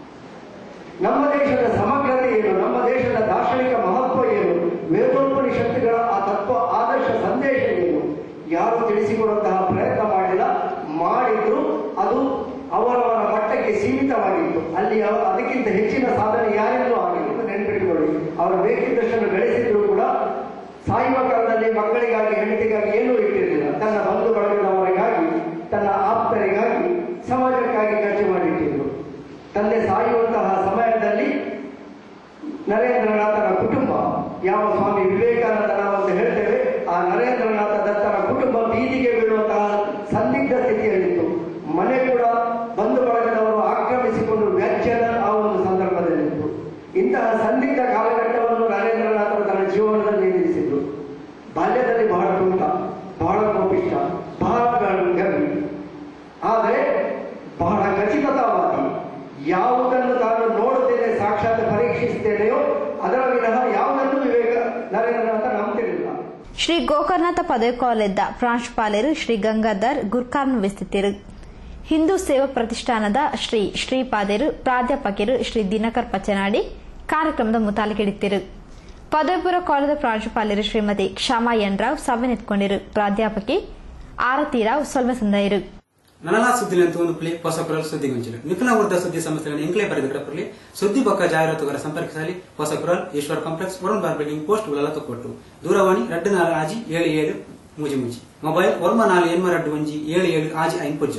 ನಮ್ಮ ದೇಶದ ಸಮಗ್ರತೆ ಏನು ನಮ್ಮ ದೇಶದ ದಾರ್ಶನಿಕ ಮಹತ್ವ ಏನು ವೇದೋಪನಿಷತ್ತುಗಳ ಆ ತತ್ವ ಆದರ್ಶ ಸಂದೇಶ ಏನು ಯಾರು ತಿಳಿಸಿಕೊಡುವಂತಹ ಪ್ರಯತ್ನ ಮಾಡಿಲ್ಲ ಮಾಡಿದ್ರು ಅದು ಅವರವರ ಮಟ್ಟಕ್ಕೆ ಸೀಮಿತವಾಗಿತ್ತು ಅಲ್ಲಿ ಅವ- ಅದಕ್ಕಿಂತ ಹೆಚ್ಚಿನ ಸಾಧನೆ ಯಾರಿಂದಲೂ ಆಗಿಲ್ಲ ನೆನಪಿಟ್ಟುಕೊಳ್ಳಿ ಅವರು ಬೇಕಿದ್ದಷ್ಟನ್ನು ಬೆಳೆಸಿದ್ರು ಕೂಡ ಸಾಯುವ ಕಾಲದಲ್ಲಿ ಕಾಲದಲ್ಲಿ ಮಕ್ಕಳಿಗಾಗಿ ಹೆಂಡತಿಗಾಗಿ ಏನೂ ಇಟ್ಟಿರಲಿಲ್ಲ ತನ್ನ ಬಂಧು ಬಳಗದವರಿಗಾಗಿ ತನ್ನ ಆಪ್ತರಿಗಾಗಿ ಸಮಾಜಕ್ಕಾಗಿ ಖರ್ಚು ಮಾಡಿಟ್ಟಿದ್ರು ತಂದೆ ಸಾಯುವಂತಹ ಸಮಯದಲ್ಲಿ ನರೇಂದ್ರನಾಥನ ಕುಟುಂಬ ಯಾವ ಸ್ವಾಮಿ ವಿವೇಕಾನಂದ ನಾವಂತ ಹೇಳ್ತೇವೆ ಆ ನರೇಂದ್ರನಾಥ ದತ್ತನ ಕುಟುಂಬ ಬೀದಿಗೆ ಬೀಳುವಂತಹ ಸಂದಿಗ್ಧ ಸ್ಥಿತಿಯಲ್ಲಿತ್ತು ಮನೆ ಕೂಡ ಬಂಧು ಬಳಗದವರು ಆಕ್ರಮಿಸಿಕೊಂಡು ವ್ಯಾಜ್ಯದ ಆ ಒಂದು ಸಂದರ್ಭದಲ್ಲಿತ್ತು ಇಂತಹ ಸಂದಿಗ್ಧ ಕಾಲಘಟ್ಟವನ್ನು ನರೇಂದ್ರನಾಥರು ತನ್ನ ಜೀವನದಲ್ಲಿ ಎದುರಿಸಿದ್ರು ಬಾಲ್ಯದಲ್ಲಿ ಬಹಳ ತುಂಟ ಬಹಳ ಕೋಪಿಷ್ಟ ಬಹಳ ಗರ್ವಿ ಆದರೆ ಬಹಳ ಖಚಿತತಾವಾದಿ ಯಾವುದನ್ನು ತಾನು ನೋಡುತ್ತೇನೆ ಸಾಕ್ಷಾತ್ ಪರೀಕ್ಷಿಸುತ್ತೇನೆಯೋ ಅದರ ವಿನಃ ಯಾವುದನ್ನು ವಿವೇಕ ನರೇಂದ್ರನಾಥ ನಂಬ್ತಿರಲಿಲ್ಲ ಶ್ರೀ ಗೋಕರ್ಣಾಥ ಪದವಿ ಕಾಲೇಜ್ದ ಪ್ರಾಂಶುಪಾಲರು ಶ್ರೀ ಗಂಗಾಧರ್ ಗುರ್ಕಾರ್ನ ವಿಸ್ತೃತಿರು ಹಿಂದೂ ಸೇವಾ ಪ್ರತಿಷ್ಠಾನದ ಶ್ರೀ ಶ್ರೀಪಾದರು ಪ್ರಾಧ್ಯಾಪಕರು ಶ್ರೀ ದಿನಕರ್ ಪಚ್ಚನಾಡಿ ಕಾರ್ಯಕ್ರಮದ ಮುತಾಲಿಕೆಡಿತ್ತಿರು ಪದವಿಪೂರ್ವ ಕಾಲೇಜದ ಪ್ರಾಂಶುಪಾಲರು ಶ್ರೀಮತಿ ಕ್ಷಮಾ ಎನ್ ರಾವ್ ಸಭೆ ನೆತ್ಕೊಂಡಿರು ಪ್ರಾಧ್ಯಾಪಕಿ ಆರತಿ ರಾವ್ ಸೊಲ್ಮೆ ಸಂದಾಯರು ನನಲಾ ಸುದ್ದಿ ಒಂದು ಪ್ಲೇ ಹೊಸ ಕುರಲ್ ಸುದ್ದಿ ಗೊಂಚಿಲು ನಿಖಿಲ ವೃದ್ಧ ಸುದ್ದಿ ಸಂಸ್ಥೆಗಳನ್ನು ಎಂಕ್ಲೇ ಬರೆದ ಗಿಡಪರಲಿ ಸುದ್ದಿ ಬಕ್ಕ ಜಾಹೀರಾತುಗಾರ ಸಂಪರ್ಕಿಸಲಿ ಹೊಸ ಕುರಲ್ Eshwar complex Varun bar building post ಗುಳಲ ತೊಕ್ಕೊಟ್ಟು ದೂರವಾಣಿ ರಡ್ಡು ನಾಲ್ ಆಜಿ ಏಳು ಏಳು ಮೂಜಿ ಮೂಜಿ ಮೊಬೈಲ್ ಒರ್ಮ ನಾಲ್ ಎನ್ಮ ರಡ್ಡು ಒಂಜಿ ಏಳು ಏಳು ಆಜಿ ಐನ್ ಪುಜ್ಜ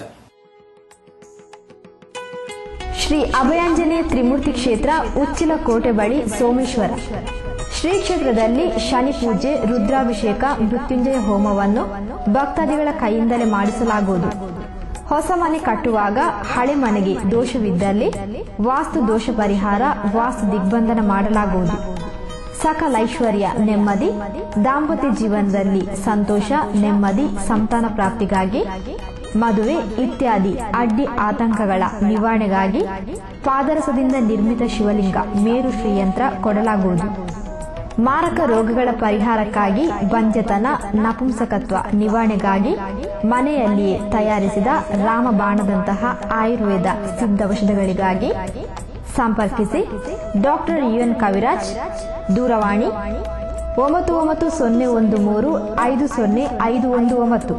ಶ್ರೀ ಅಭಯಾಂಜನೇಯ ತ್ರಿಮೂರ್ತಿ ಕ್ಷೇತ್ರ ಉಚ್ಚಿಲ ಕೋಟೆ ಬಳಿ ಸೋಮೇಶ್ವರ ಶ್ರೀ ಕ್ಷೇತ್ರದಲ್ಲಿ ಶನಿ ಪೂಜೆ ರುದ್ರಾಭಿಷೇಕ ಮೃತ್ಯುಂಜಯ ಹೋಮವನ್ನು ಭಕ್ತಾದಿಗಳ ಕೈಯಿಂದಲೇ ಮಾಡಿಸಲಾಗುವುದು ಹೊಸ ಮನೆ ಕಟ್ಟುವಾಗ ಹಳೆ ಮನೆಗೆ ದೋಷವಿದ್ದಲ್ಲಿ ವಾಸ್ತು ದೋಷ ಪರಿಹಾರ ವಾಸ್ತು ದಿಗ್ಬಂಧನ ಮಾಡಲಾಗುವುದು ಸಕಲ ಐಶ್ವರ್ಯ ನೆಮ್ಮದಿ ದಾಂಪತ್ಯ ಜೀವನದಲ್ಲಿ ಸಂತೋಷ ನೆಮ್ಮದಿ ಸಂತಾನ ಪ್ರಾಪ್ತಿಗಾಗಿ ಮದುವೆ ಇತ್ಯಾದಿ ಅಡ್ಡಿ ಆತಂಕಗಳ ನಿವಾರಣೆಗಾಗಿ ಪಾದರಸದಿಂದ ನಿರ್ಮಿತ ಶಿವಲಿಂಗ ಮೇರು ಶ್ರೀಯಂತ್ರ ಕೊಡಲಾಗುವುದು ಮಾರಕ ರೋಗಗಳ ಪರಿಹಾರಕ್ಕಾಗಿ ಬಂಜತನ ನಪುಂಸಕತ್ವ ನಿವಾರಣೆಗಾಗಿ ಮನೆಯಲ್ಲಿಯೇ ತಯಾರಿಸಿದ ರಾಮಬಾಣದಂತಹ ಆಯುರ್ವೇದ ಸಿದ್ಧೌಷಧಗಳಿಗಾಗಿ ಸಂಪರ್ಕಿಸಿ ಡಾಕ್ಟರ್ ಯುಎನ್ ಕವಿರಾಜ್ ದೂರವಾಣಿ ಒಂಬತ್ತು ಒಂಬತ್ತು ಸೊನ್ನೆ ಒಂದು ಮೂರು ಐದು ಸೊನ್ನೆ ಐದು ಒಂದು ಒಂಬತ್ತು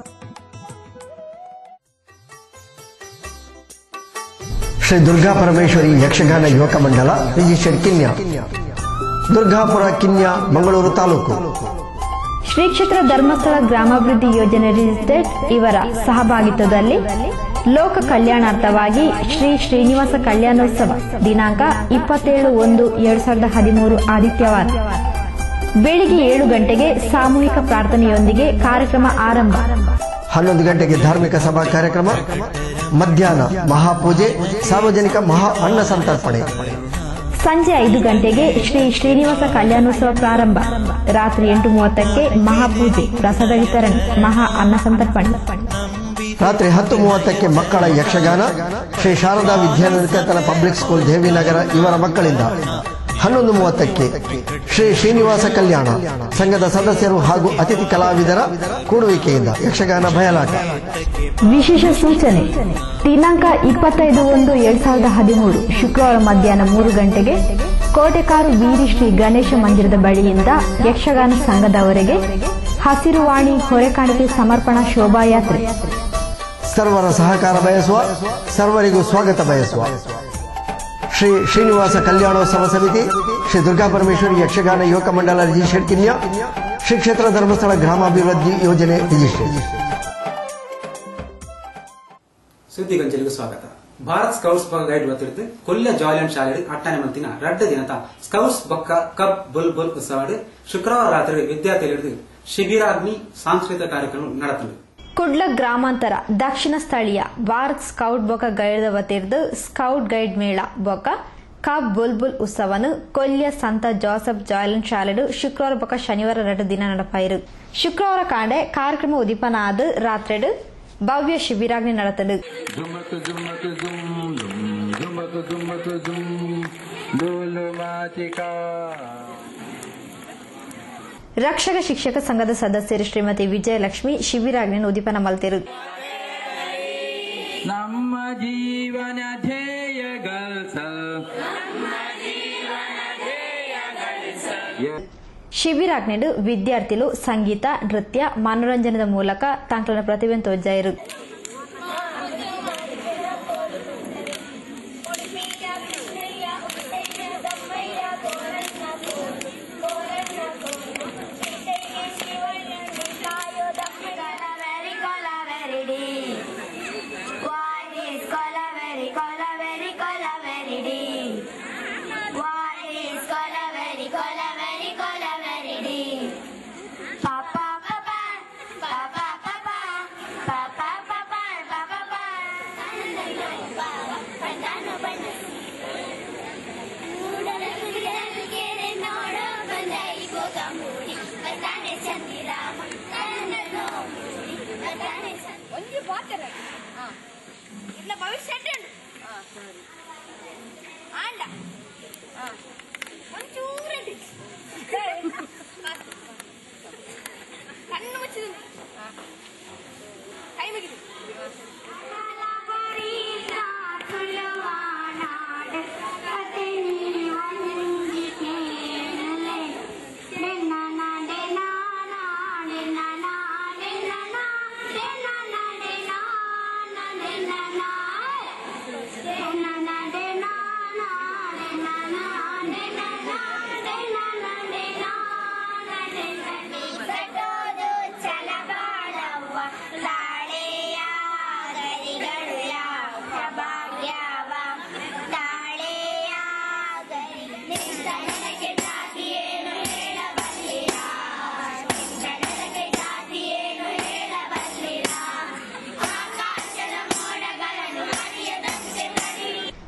ಶ್ರೀ ದುರ್ಗಾ ಪರಮೇಶ್ವರಿ ಯಕ್ಷಗಾನ ಯುವಕ ಮಂಡಲ ರಿಜಿಸ್ಟರ್ಡ್ ಕಿನ್ಯ ದುರ್ಗಾಪುರ ಕಿನ್ಯ ಮಂಗಳೂರು ತಾಲೂಕು ಶ್ರೀ ಕ್ಷೇತ್ರ ಧರ್ಮಸ್ಥಳ ಗ್ರಾಮಾಭಿವೃದ್ಧಿ ಯೋಜನೆ ರಿಜಿಸ್ಟರ್ಡ್ ಇವರ ಸಹಭಾಗಿತ್ವದಲ್ಲಿ ಲೋಕ ಕಲ್ಯಾಣಾರ್ಥವಾಗಿ ಶ್ರೀ ಶ್ರೀನಿವಾಸ ಕಲ್ಯಾಣೋತ್ಸವ ದಿನಾಂಕ ಇಪ್ಪತ್ತೇಳು ಒಂದು ಎರಡ್ ಸಾವಿರದ ಹದಿಮೂರು ಆದಿತ್ಯವಾರ ಬೆಳಿಗ್ಗೆ ಏಳು ಗಂಟೆಗೆ ಸಾಮೂಹಿಕ ಪ್ರಾರ್ಥನೆಯೊಂದಿಗೆ ಕಾರ್ಯಕ್ರಮ ಆರಂಭ ಹನ್ನೊಂದು ಗಂಟೆಗೆ ಧಾರ್ಮಿಕ ಸಭಾ ಕಾರ್ಯಕ್ರಮ ಮಧ್ಯಾಹ್ನ ಮಹಾಪೂಜೆ ಸಾರ್ವಜನಿಕ ಮಹಾ ಅನ್ನ ಸಂತರ್ಪಣೆ ಸಂಜೆ ಐದು ಗಂಟೆಗೆ ಶ್ರೀ ಶ್ರೀನಿವಾಸ ಕಲ್ಯಾಣೋತ್ಸವ ಪ್ರಾರಂಭ ರಾತ್ರಿ ಎಂಟು ಮೂವತ್ತಕ್ಕೆ ಮಹಾಪೂಜೆ ಪ್ರಸಾದ ವಿತರಣೆ ಮಹಾ ಅನ್ನ ಸಂತರ್ಪಣೆ ರಾತ್ರಿ ಹತ್ತು ಮೂವತ್ತಕ್ಕೆ ಮಕ್ಕಳ ಯಕ್ಷಗಾನ ಶ್ರೀ ಶಾರದಾ ವಿದ್ಯಾನಿಕೇತನ ಪಬ್ಲಿಕ್ ಸ್ಕೂಲ್ ದೇವಿನಗರ ಇವರ ಮಕ್ಕಳಿಂದ ಹನ್ನೊಂದು ಮೂವತ್ತಕ್ಕೆ ಶ್ರೀ ಶ್ರೀನಿವಾಸ ಕಲ್ಯಾಣ ಸಂಘದ ಸದಸ್ಯರು ಹಾಗೂ ಅತಿಥಿ ಕಲಾವಿದರ ಕೂಡುವಿಕೆಯಿಂದ ಯಕ್ಷಗಾನ ಬಯಲಾಟ ವಿಶೇಷ ಸೂಚನೆ ದಿನಾಂಕ ಇಪ್ಪತ್ತೈದು ಒಂದು ಎರಡ್ ಸಾವಿರದ ಹದಿಮೂರು ಶುಕ್ರವಾರ ಮಧ್ಯಾಹ್ನ ಮೂರು ಗಂಟೆಗೆ ಕೋಟೆಕಾರು ವೀರಿ ಶ್ರೀ ಗಣೇಶ ಮಂದಿರದ ಬಳಿಯಿಂದ ಯಕ್ಷಗಾನ ಸಂಘದವರೆಗೆ ಹಸಿರುವಾಣಿ ಹೊರೆಕಾಣಿಕೆ ಸಮರ್ಪಣಾ ಶೋಭಾಯಾತ್ರೆ ಸರ್ವರ ಸಹಕಾರ ಬಯಸುವ ಸರ್ವರಿಗೂ ಸ್ವಾಗತ ಬಯಸುವ ಶ್ರೀ ಶ್ರೀನಿವಾಸ ಕಲ್ಯಾಣೋತ್ಸವ ಸಮಿತಿ ಶ್ರೀ ದುರ್ಗಾ ಪರಮೇಶ್ವರಿ ಯಕ್ಷಗಾನ ಯುವಕ ಮಂಡಲ ರಿಜಿಸ್ಟರ್ಡ್ ಕಿನ್ಯ ಶ್ರೀ ಕ್ಷೇತ್ರ ಧರ್ಮಸ್ಥಳ ಗ್ರಾಮಾಭಿವೃದ್ಧಿ ಯೋಜನೆ ರಿಜಿಸ್ಟರ್ಡ್ ಸುದ್ದಿ ಗಂಜಲಿಗೂ ಸ್ವಾಗತ ಭಾರತ್ ಸ್ಕೌಟ್ಸ್ ಬೊಕ್ಕ ಗೈಡ್ ಗೊತ್ತಿರುತ್ತೆ ಕೊಲ್ಲ ಜಾಲಿಯನ್ ಶಾಲೆ ಅಟ್ಟನೆ ಮಂತಿನ ರಡ್ಡ ದಿನದ ಸ್ಕೌಟ್ಸ್ ಬೊಕ್ಕ ಕಪ್ ಬುಲ್ ಬುಲ್ ಉತ್ಸವ ಶುಕ್ರವಾರ ರಾತ್ರಿ ವಿದ್ಯಾರ್ಥಿಗಳಿದ್ದು ಶಿಬಿರಾಗ್ನಿ ಸಾಂಸ್ಕೃತಿಕ ಕಾರ್ಯಕ್ರಮ ನಡೆತದೆ ಕುಡ್ಲ ಗ್ರಾಮಾಂತರ ದಕ್ಷಿಣ ಸ್ಥಳೀಯ ಭಾರತ್ ಸ್ಕೌಟ್ ಬೊಕ ಗೈಡ್ ವತಿರ್ದು ಸ್ಕೌಟ್ ಗೈಡ್ ಮೇಳ ಬೊಕ ಕಬ್ ಬುಲ್ಬುಲ್ ಉತ್ಸವನು ಕೊಲ್ಯ ಸಂತ ಜೋಸಫ್ ಜಾಯ್ಲನ್ ಶಾಲೆಡು ಶುಕ್ರವಾರ ಬೊಕ ಶನಿವಾರ ಎರಡು ದಿನ ನಡಪಾಯಿರು ಶುಕ್ರವಾರ ಕಾಂಡೆ ಕಾರ್ಯಕ್ರಮ ಉದಿಪನ ಆದು ರಾತ್ರೆಡು ಭವ್ಯ ಶಿಬಿರಾಗ್ನಿ ನಡೆತಡು ಜುಮಕ್ ಜುಮಕ್ ಜುಮ್ ಜುಮ್ ಜುಮಕ್ ಜುಮಕ್ ಜುಮ್ ಡೋಲು ಮಾತಿಕಾ ರಕ್ಷಕ ಶಿಕ್ಷಕ ಸಂಘದ ಸದಸ್ಯರು ಶ್ರೀಮತಿ ವಿಜಯಲಕ್ಷ್ಮಿ ಶಿಬಿರಾಗ್ನಿ ಉದಿಪನ ಮಲ್ತಿರು ನಮ್ಮ ಜೀವನ ಧ್ಯೇಯಗಲ್ಸ ಶಿಬಿರಾಗ್ನಿಡು ವಿದ್ಯಾರ್ಥಿಗಳು ಸಂಗೀತ ನೃತ್ಯ ಮನೋರಂಜನದ ಮೂಲಕ ತಾಂಕ್ಲನ ಪ್ರತಿಭೆಯನ್ನು ತೋಜಾಯಿರು ಶಿವ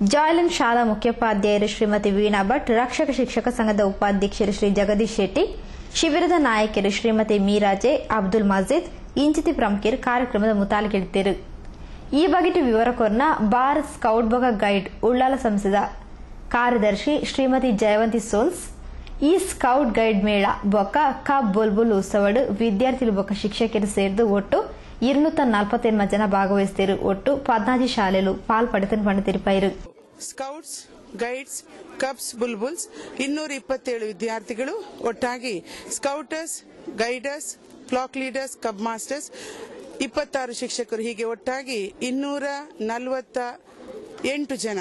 ಜಾಯ್ಲನ್ ಶಾಲಾ ಮುಖ್ಯೋಪಾಧ್ಯಾಯರು ಶ್ರೀಮತಿ ವೀಣಾ ಭಟ್ ರಕ್ಷಕ ಶಿಕ್ಷಕ ಸಂಘದ ಉಪಾಧ್ಯಕ್ಷರು ಶ್ರೀ ಜಗದೀಶ್ ಶೆಟ್ಟಿ ಶಿಬಿರದ ನಾಯಕರು ಶ್ರೀಮತಿ ಮೀರಾಜೆ ಅಬ್ದುಲ್ ಮಜೀದ್ ಇಂಚಿತಿ ಪ್ರಮುಖರು ಕಾರ್ಯಕ್ರಮದ ಮುತಾಲಿಗೆಳಿದರು ಈ ಬಗೆಟ್ ವಿವರ ಕೊರ್ನ ಭಾರತ್ ಸ್ಕೌಟ್ ಬೊಗ ಗೈಡ್ ಉಳ್ಳಾಲ ಸಂಸ್ಥದ ಕಾರ್ಯದರ್ಶಿ ಶ್ರೀಮತಿ ಜಯವಂತಿ ಸೋಲ್ಸ್ ಈ ಸ್ಕೌಟ್ ಗೈಡ್ ಮೇಳ ಬೊಕ್ಕ ಕಬ್ ಬುಲ್ಬುಲ್ ಉತ್ಸವಡು ವಿದ್ಯಾರ್ಥಿಗಳು ಬೊಕ್ಕ ಶಿಕ್ಷಕರು ಸೇರಿದು ಒಟ್ಟು ഇരുന്നൂറ്റി നാൽപ്പത്തി ജന ഭാഗവഹിസ്തേರು ಒಟ್ಟು ಪದ್ನಾಜಿ ಶಾಲೆಲು ಪಾಲ್ಪಡಿತನ್ ಪಂಡಿತಿರುಪೈರು ಸ್ಕೌಟ್ಸ್ ಗೈಡ್ಸ್ ಕಬ್ಸ್ ಬುಲ್ಬುಲ್ಸ್ ಇನ್ನೂರ ಇಪ್ಪತ್ತೇಳು ವಿದ್ಯಾರ್ಥಿಗಳು ಒಟ್ಟಾಗಿ scouters guiders flock leaders cub masters ಇಪ್ಪತ್ತಾರು ಶಿಕ್ಷಕರು ಹೀಗೆ ಒಟ್ಟಾಗಿ ಇನ್ನೂರ ನಲವತ್ತ ಎಂಟು ಜನ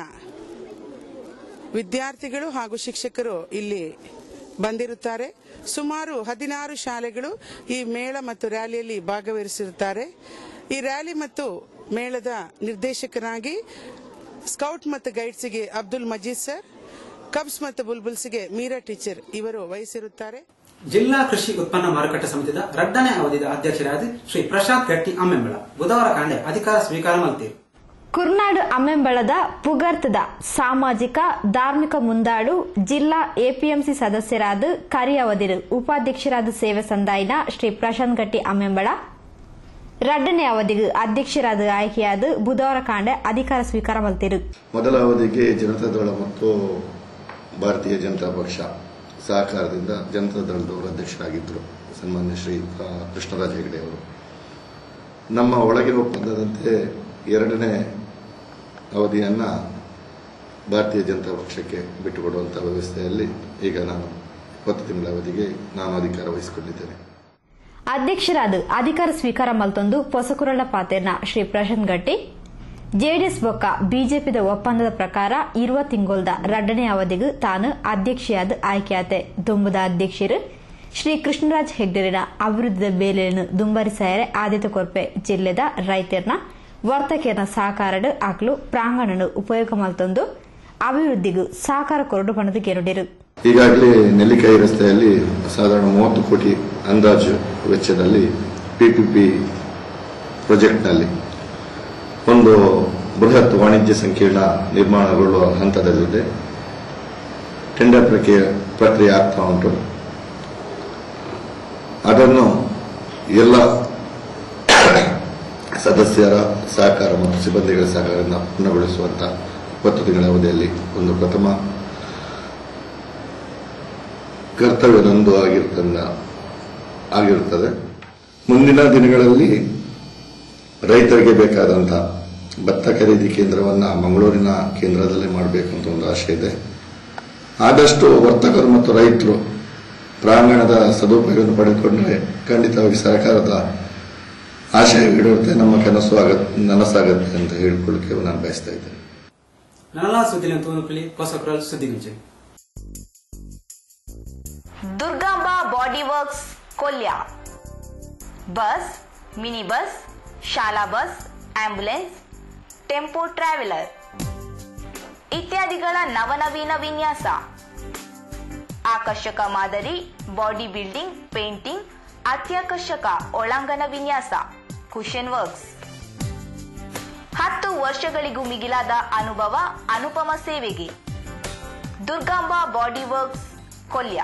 ವಿದ್ಯಾರ್ಥಿಗಳು ಹಾಗೂ ಶಿಕ್ಷಕರು ಇಲ್ಲಿ ಬಂದಿರುತ್ತಾರೆ ಸುಮಾರು ಹದಿನಾರು ಶಾಲೆಗಳು ಈ ಮೇಳ ಮತ್ತು ರ್ಯಾಲಿಯಲ್ಲಿ ಭಾಗವಹಿಸಿರುತ್ತಾರೆ ಈ ರ್ಯಾಲಿ ಮತ್ತು ಮೇಳದ ನಿರ್ದೇಶಕರಾಗಿ ಸ್ಕೌಟ್ ಮತ್ತು ಗೈಡ್ಸ್ಗೆ ಅಬ್ದುಲ್ ಮಜೀದ್ ಸರ್ ಕಬ್ಸ್ ಮತ್ತು ಬುಲ್ಬುಲ್ಸ್ಗೆ ಮೀರಾ ಟೀಚರ್ ಇವರು ವಹಿಸಿರುತ್ತಾರೆ ಜಿಲ್ಲಾ ಕೃಷಿ ಉತ್ಪನ್ನ ಮಾರುಕಟ್ಟೆ ಸಮಿತಿದ ಎರಡನೇ ಅವಧಿದ ಅಧ್ಯಕ್ಷರಾದ ಶ್ರೀ ಪ್ರಶಾಂತ್ ಗಟ್ಟಿ ಅಮ್ಮೆಂಬಳ ಬುಧವಾರ ಕಾಂಡೆ ಅಧಿಕಾರ ಸ್ವೀಕಾರ ಮಾಡ್ತೀರಿ ಕುರ್ನಾಡು ಅಮ್ಮೆಂಬಳದ ಪುಗರ್ತದ ಸಾಮಾಜಿಕ ಧಾರ್ಮಿಕ ಮುಂದಾಡು ಜಿಲ್ಲಾ ಎಪಿಎಂಸಿ ಸದಸ್ಯರಾದ ಕರಿಯವದಿರು ಉಪಾಧ್ಯಕ್ಷರಾದ ಸೇವೆ ಸಂದಾಯಿನ ಶ್ರೀ ಪ್ರಶಾಂತ್ ಗಟ್ಟಿ ಅಮ್ಮೆಂಬಳ ಎರಡನೇ ಅವಧಿಗೆ ಅಧ್ಯಕ್ಷರಾದ ಆಯ್ಕೆಯಾದ ಬುಧವಾರ ಕಾಂಡೆ ಅಧಿಕಾರ ಸ್ವೀಕಾರ ಮಾಡ್ತಿರು ಮೊದಲ ಅವಧಿಗೆ ಜನತಾದಳ ಮತ್ತು ಭಾರತೀಯ ಜನತಾ ಪಕ್ಷ ಸಹಕಾರದಿಂದ ಜನತಾದಳದವರು ಅಧ್ಯಕ್ಷರಾಗಿದ್ದರು ಸನ್ಮಾನ್ಯ ಶ್ರೀ ಆ, ಕೃಷ್ಣರಾಜ ಹೆಗಡೆ ಅವರು ನಮ್ಮ ಒಳಗಿನ ಒಪ್ಪಂದದಂತೆ ಎರಡನೇ ಅವಧಿಯನ್ನ ಭಾರತೀಯ ಜನತಾ ಪಕ್ಷಕ್ಕೆ ಬಿಟ್ಟುಕೊಡುವಂತಹ ವ್ಯವಸ್ಥೆಯಲ್ಲಿ ಈಗ ನಾನು ಇಪ್ಪತ್ತು ತಿಂಗಳ ಅವಧಿಗೆ ನಾನು ಅಧಿಕಾರ ವಹಿಸಿಕೊಂಡಿದ್ದೇನೆ ಅಧ್ಯಕ್ಷರಾದ ಅಧಿಕಾರ ಸ್ವೀಕಾರ ಮಲ್ತೊಂದು ಪೊಸಕುರಳ ಪಾತೆರ್ನ ಶ್ರೀ ಪ್ರಶಾಂತ್ ಗಟ್ಟಿ ಜೆಡಿಎಸ್ ಬೊಕ್ಕ ಬಿಜೆಪಿದ ಒಪ್ಪಂದದ ಪ್ರಕಾರ ಇರುವ ತಿಂಗೊಲ್ದ ಎರಡನೇ ಅವಧಿಗೂ ತಾನು ಅಧ್ಯಕ್ಷೆಯಾದ ಆಯ್ಕೆಯಾತೆ ದುಂಬುದ ಅಧ್ಯಕ್ಷರು ಶ್ರೀ ಕೃಷ್ಣರಾಜ್ ಹೆಗ್ಡೆರಿನ ಅಭಿವೃದ್ಧಿದ ಬೇಲೆಯನ್ನು ದುಂಬರಿಸಾಯರೆ ಆದಿತ್ಯ ಕೊರ್ಪೆ ಜಿಲ್ಲೆದ ರೈತರ್ನ ವರ್ತಕರ್ನ ಸಹಕಾರಡು ಆಕಲು ಪ್ರಾಂಗಣನು ಉಪಯೋಗ ಮಲ್ತೊಂದು ಅಭಿವೃದ್ಧಿಗೂ ಸಹಕಾರ ಕೊರಡು ಬಣದ ಗೆರುಡಿರು ಈಗಾಗಲೇ ನೆಲ್ಲಿಕಾಯಿ ರಸ್ತೆಯಲ್ಲಿ ಸಾಧಾರಣ ಮೂವತ್ತು ಕೋಟಿ ಅಂದಾಜು ವೆಚ್ಚದಲ್ಲಿ ಪಿಪಿಪಿ ಪ್ರಾಜೆಕ್ಟ್ನಲ್ಲಿ ಒಂದು ಬೃಹತ್ ವಾಣಿಜ್ಯ ಸಂಕೀರ್ಣ ನಿರ್ಮಾಣಗೊಳ್ಳುವ ಹಂತದಲ್ಲಿದೆ ಟೆಂಡರ್ ಪ್ರಕ್ರಿಯೆ ಪ್ರಕ್ರಿಯೆ ಆಗ್ತಾ ಉಂಟು ಅದನ್ನು ಎಲ್ಲ ಸದಸ್ಯರ ಸಹಕಾರ ಮತ್ತು ಸಿಬ್ಬಂದಿಗಳ ಸಹಕಾರದಿಂದ ಪೂರ್ಣಗೊಳಿಸುವಂತ ಇಪ್ಪತ್ತು ತಿಂಗಳ ಅವಧಿಯಲ್ಲಿ ಒಂದು ಪ್ರಥಮ ಕರ್ತವ್ಯ ನಂದು ಆಗಿರ್ತದ ಆಗಿರುತ್ತದೆ ಮುಂದಿನ ದಿನಗಳಲ್ಲಿ ರೈತರಿಗೆ ಬೇಕಾದಂತ ಭತ್ತ ಖರೀದಿ ಕೇಂದ್ರವನ್ನ ಮಂಗಳೂರಿನ ಕೇಂದ್ರದಲ್ಲಿ ಮಾಡಬೇಕು ಅಂತ ಒಂದು ಆಶೆ ಇದೆ ಆದಷ್ಟು ವರ್ತಕರು ಮತ್ತು ರೈತರು ಪ್ರಾಂಗಣದ ಸದುಪಯೋಗವನ್ನು ಪಡೆದುಕೊಂಡ್ರೆ ಖಂಡಿತವಾಗಿ ಸರ್ಕಾರದ ಆಶಯ ಈಡೇರುತ್ತೆ ನಮ್ಮ ಕನಸು ಆಗತ್ ನನಸಾಗತ್ತೆ ಅಂತ ಹೇಳ್ಕೊಳ್ಳಿಕ್ಕೆ ನಾನು ಬಯಸ್ತಾ ಇದ್ದೇನೆ ನನ್ನಲ ಸುದ್ದಿನ ತೂನುಕಲಿ ಪೊಸಕುರಲ್ ಸುದ್ದಿ ಗುಂಚೆ Durgamba body works Kolya bus mini bus ಶಾಲಾ ಬಸ್ ಆಂಬ್ಯುಲೆನ್ಸ್ ಟೆಂಪೋ ಟ್ರಾವೆಲರ್ ಇತ್ಯಾದಿಗಳ ನವನವೀನ ವಿನ್ಯಾಸ ಆಕರ್ಷಕ ಮಾದರಿ ಬಾಡಿ ಬಿಲ್ಡಿಂಗ್ ಪೇಂಟಿಂಗ್ ಅತ್ಯಾಕರ್ಷಕ ಒಳಾಂಗಣ ವಿನ್ಯಾಸ ಕುಶನ್ ವರ್ಕ್ಸ್ ಹತ್ತು ವರ್ಷಗಳಿಗೂ ಮಿಗಿಲಾದ ಅನುಭವ ಅನುಪಮ ಸೇವೆಗೆ ದುರ್ಗಾಂಬ ಬಾಡಿ ವರ್ಕ್ಸ್ ಕೊಲ್ಯ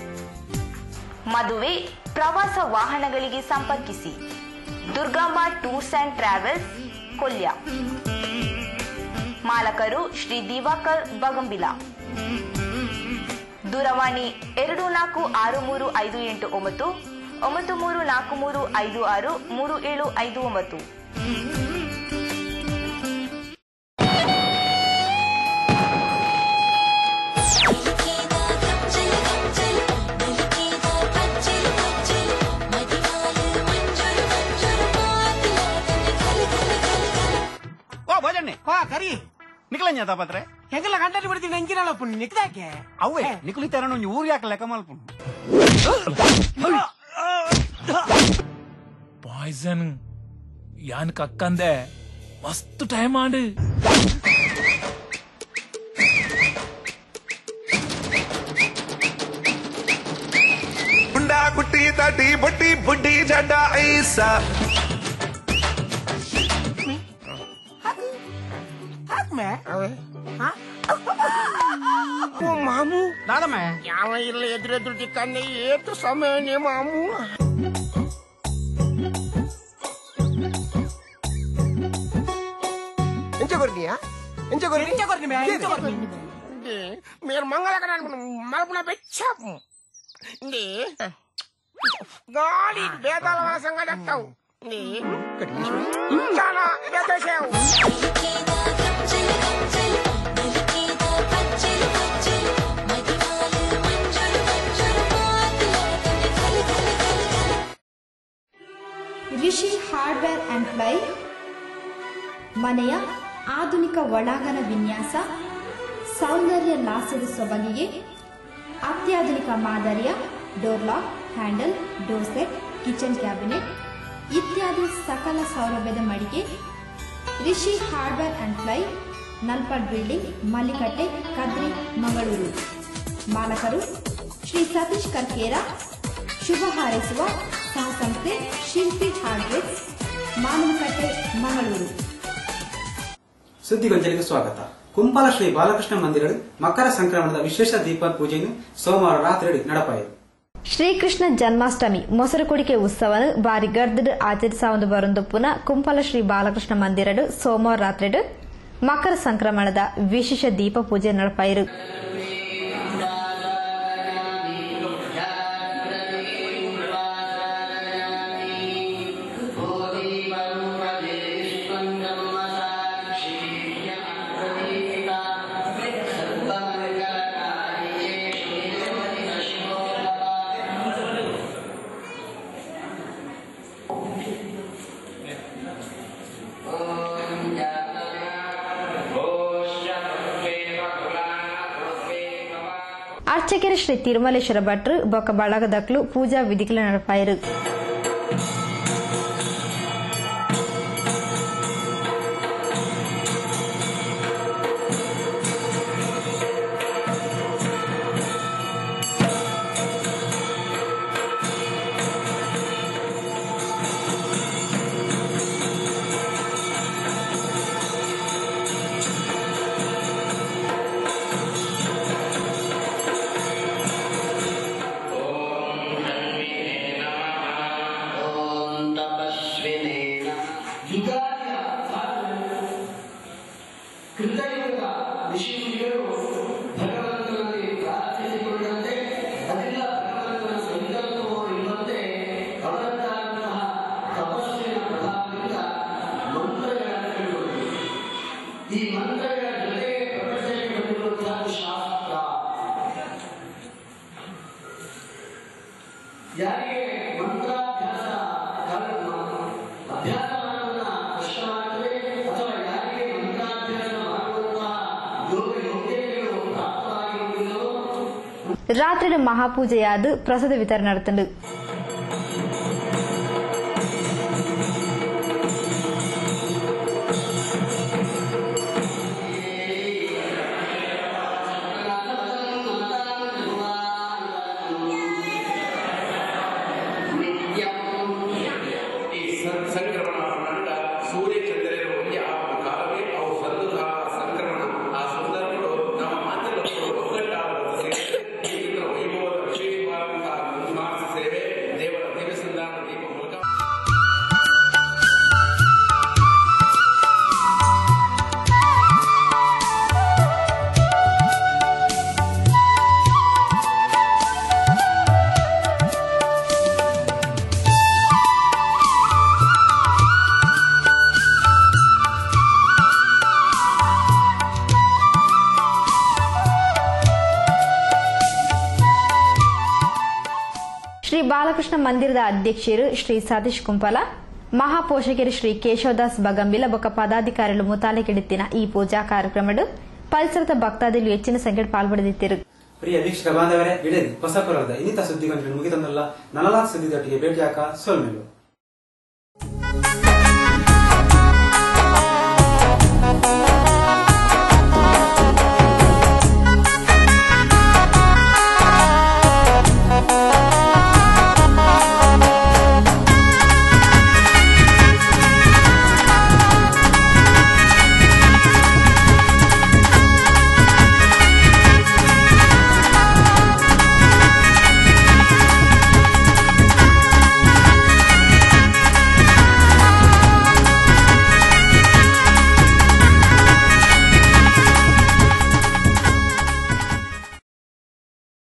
ಮದುವೆ ಪ್ರವಾಸ ವಾಹನಗಳಿಗೆ ಸಂಪರ್ಕಿಸಿ Durgamba tours and travels Kolya ಮಾಲಕರು ಶ್ರೀ ದಿವಾಕರ್ ಬಗಂಬಿಲ ದೂರವಾಣಿ ಎರಡು ನಾಲ್ಕು ಆರು ಮೂರು ಐದು ಎಂಟು ಒಂಬತ್ತು ಒಂಬತ್ತು ಮೂರು ನಾಲ್ಕು ಮೂರು ಐದು ಆರು ಮೂರು ಏಳು ಐದು ಒಂಬತ್ತು ಓ ಭೋಜಣ್ಣೆ ಹಾ ಕರಿ ನಿಕ್ಲಂಜ ಪತ್ರೆ ಹೆಂಗಲ್ಲ ಗಂಟಲು ಬಿಡ್ತೀನಿ ನಂಗಿನಲ್ಲ ಪುಣ್ಯ ನಿಕ್ದಾಕೆ ಅವೇ ನಿಕ್ಲಿತಾರ ಒಂಜಿ ಊರ್ ಯಾಕ ಲೆಕ್ಕ ಮಲ್ಪುನು ಪಾಯ್ಸನ್ ಯಾನ್ ಕಕ್ಕಂದೆ ಮಸ್ತ್ ಟೈಮ್ ಆಂಡ್ ಗುಂಡ ಕುಟ್ಟಿ ತಟಿ ಬುಟ್ಟಿ ಬುಡ್ಡಿ ಜಡ್ಡ ಐಸ ಹಾಕ್ಮೆ ಹಾ ಯಾದಮ್ಮ ಯಾವ ಇರ್ಲಿ ಎದುರೆದುರು ತಿಕ್ಕಂಡೆ ಏತು ಸಮಯ ನಿಮ್ಮ ಅಮ್ಮ ಎಂಚ ಕೊರ್ನಿಯಾ ಎಂಚ ಕೊರ್ನಿ ಎಂಚ ಕೊರ್ನಿ ಎಂಚ ಕೊರ್ನಿ మీరు మంగళకరాలు మలపున పెచ్చాపు గాలి బేదాల వాసంగా దక్తావు చాలా బేదేశావు ರಿಷಿ ಹಾರ್ಡ್ವೇರ್ ಅಂಡ್ ಫ್ಲೈ ಮನೆಯ ಆಧುನಿಕ ಒಳಾಂಗಣ ವಿನ್ಯಾಸ ಸೌಂದರ್ಯ ಲಾಸದ ಸೊಬಗಿಗೆ ಅತ್ಯಾಧುನಿಕ ಮಾದರಿಯ door lock handle door set kitchen cabinet ಇತ್ಯಾದಿ ಸಕಲ ಸೌಲಭ್ಯದ ಮಳಿಗೆ Rishi hardware and ply Nalpad building Mallikatte Kadri Mangaluru ಮಾಲಕರು ಶ್ರೀ ಸತೀಶ್ ಕರ್ಕೇರ ಶುಭ ಹಾರೈಸುವ ಸಹಸಂಸ್ಥೆ ಶಿಲ್ಪಿ ಹಾರ್ಡ್ವೇರ್ಸ್ ಮಾನವಕಟ್ಟೆ ಮಂಗಳೂರು ಸುದ್ದಿಗೊಂಚಲಿಗೆ ಸ್ವಾಗತ ಕುಂಪಾಲ ಶ್ರೀ ಬಾಲಕೃಷ್ಣ ಮಂದಿರಡು ಮಕರ ಸಂಕ್ರಮಣದ ವಿಶೇಷ ದೀಪ ಪೂಜೆಯನ್ನು ಸೋಮವಾರ ರಾತ್ರಿ ನಡಪಾಯಿತು ಶ್ರೀಕೃಷ್ಣ ಜನ್ಮಾಷ್ಟಮಿ ಮೊಸರು ಕುಡಿಕೆ ಉತ್ಸವನು ಬಾರಿ ಗರ್ದಡ್ ಆಚರಿಸಾವಂದು ಬರೊಂದುಪ್ಪುನ ಕುಂಪಲ ಶ್ರೀ ಬಾಲಕೃಷ್ಣ ಮಂದಿರಡು ಸೋಮವಾರ ರಾತ್ರಿಡು ಮಕರ ಸಂಕ್ರಮಣದ ವಿಶೇಷ ದೀಪ ಪೂಜೆ ನಡಪಾಯಿರು ಅರ್ಚಕರ ಶ್ರೀ ತಿರುಮಲೇಶ್ವರ ಭಟ್ರು ಬೊಕ್ಕ ಬಳಗದಕ್ಲು ಪೂಜಾ ವಿಧಿಗಳು ನಡಪಾಯಿರು ಕೃತಯುಗದ ಋಷಿಮುನಿಗಳು ಭಗವಂತನಲ್ಲಿ ಪ್ರಾರ್ಥಿಸಿಕೊಂಡಂತೆ ಅದೆಲ್ಲ ಭಗವಂತನ ಸಂಕಲ್ಪವೋ ಎಂಬಂತೆ ಅವರದ್ದಾದಂತಹ ತಪಸ್ಸಿನ ಪ್ರಭಾವದಿಂದ ಮಂತ್ರಗಳನ್ನು ತಿಳಿದುಕೊಂಡರು ಈ ಮಂತ್ರಗಳ ಜೊತೆಗೆ ಪ್ರಪಂಚಕ್ಕೆ ಬಂದಿರುವಂತಹ ಶಾಸ್ತ್ರ ಯಾರಿಗೆ ಮಂತ್ರಾಭ್ಯಾಸ ಕಾರಣ ಅಭ್ಯಾಸ ಮಾಡೋದನ್ನ ಕಷ್ಟವಾಗುತ್ತದೆ ಅಥವಾ ಯಾರಿಗೆ ಮಂತ್ರಾಭ್ಯಾಸ ಮಾಡುವಂತಹ ಯೋಗ ಯೋಗ್ಯತೆಗಳು ಪ್ರಾಪ್ತವಾಗಿರುವುದಿಲ್ಲವೋ ರಾತ್ರಿಡು ಮಹಾಪೂಜೆಯಾದ ಪ್ರಸಾದ ವಿತರಣೆ ನಡೆತಂಡು ಸಂಕ್ರಮಣ ಮಂಡ ಸೂರ್ಯ ಚಂದ್ರರು ಒಂದೇ ಆಗುವ ಕಾಲವೇ ಅವು ಸಂದು ಸಂಕ್ರಮಣ ಆ ಸಂದರ್ಭಗಳು ನಮ್ಮ ಮಾತೃಗಳು ಒಗ್ಗಟ್ಟಾಗುವ ಸೇವೆ ಇದರ ವೈಭವದ ವಿಶೇಷವಾದಂತಹ ಮಾಸ ಸೇವೆ ದೇವರ ದಿವ್ಯ ಸಂಧಾನ ದೀಪ ಮೂಲಕ ಶ್ರೀ ಬಾಲಕೃಷ್ಣ ಮಂದಿರದ ಅಧ್ಯಕ್ಷರು ಶ್ರೀ ಸತೀಶ್ ಕುಂಪಲ ಮಹಾಪೋಷಕರು ಶ್ರೀ ಕೇಶವದಾಸ್ ಬಗಂಬಿಲ ಬೊಕ್ಕ ಪದಾಧಿಕಾರಿಗಳು ಮುತಾಲೆಗೆಡಿತ್ತಿನ ಈ ಪೂಜಾ ಕಾರ್ಯಕ್ರಮಡು ಪರಿಸರದ ಭಕ್ತಾದಿಗಳು ಹೆಚ್ಚಿನ ಸಂಖ್ಯೆಯಲ್ಲಿ ಪಾಲ್ಪಡೆದಿದ್ದರು ಪ್ರಿಯ ವೀಕ್ಷಕ ಬಾಂಧವರೇ ಇಡೀ ಹೊಸ ಪುರದ ಇನ್ನಿತ ಸುದ್ದಿಗೊಂಡು ಮುಗಿತಂದಲ್ಲ ನಲಲಾತ್ ಸುದ್ದಿದೊಟ್ಟಿಗೆ ಭೇಟಿಯಾಕ ಸೋಲ್ಮೆಲು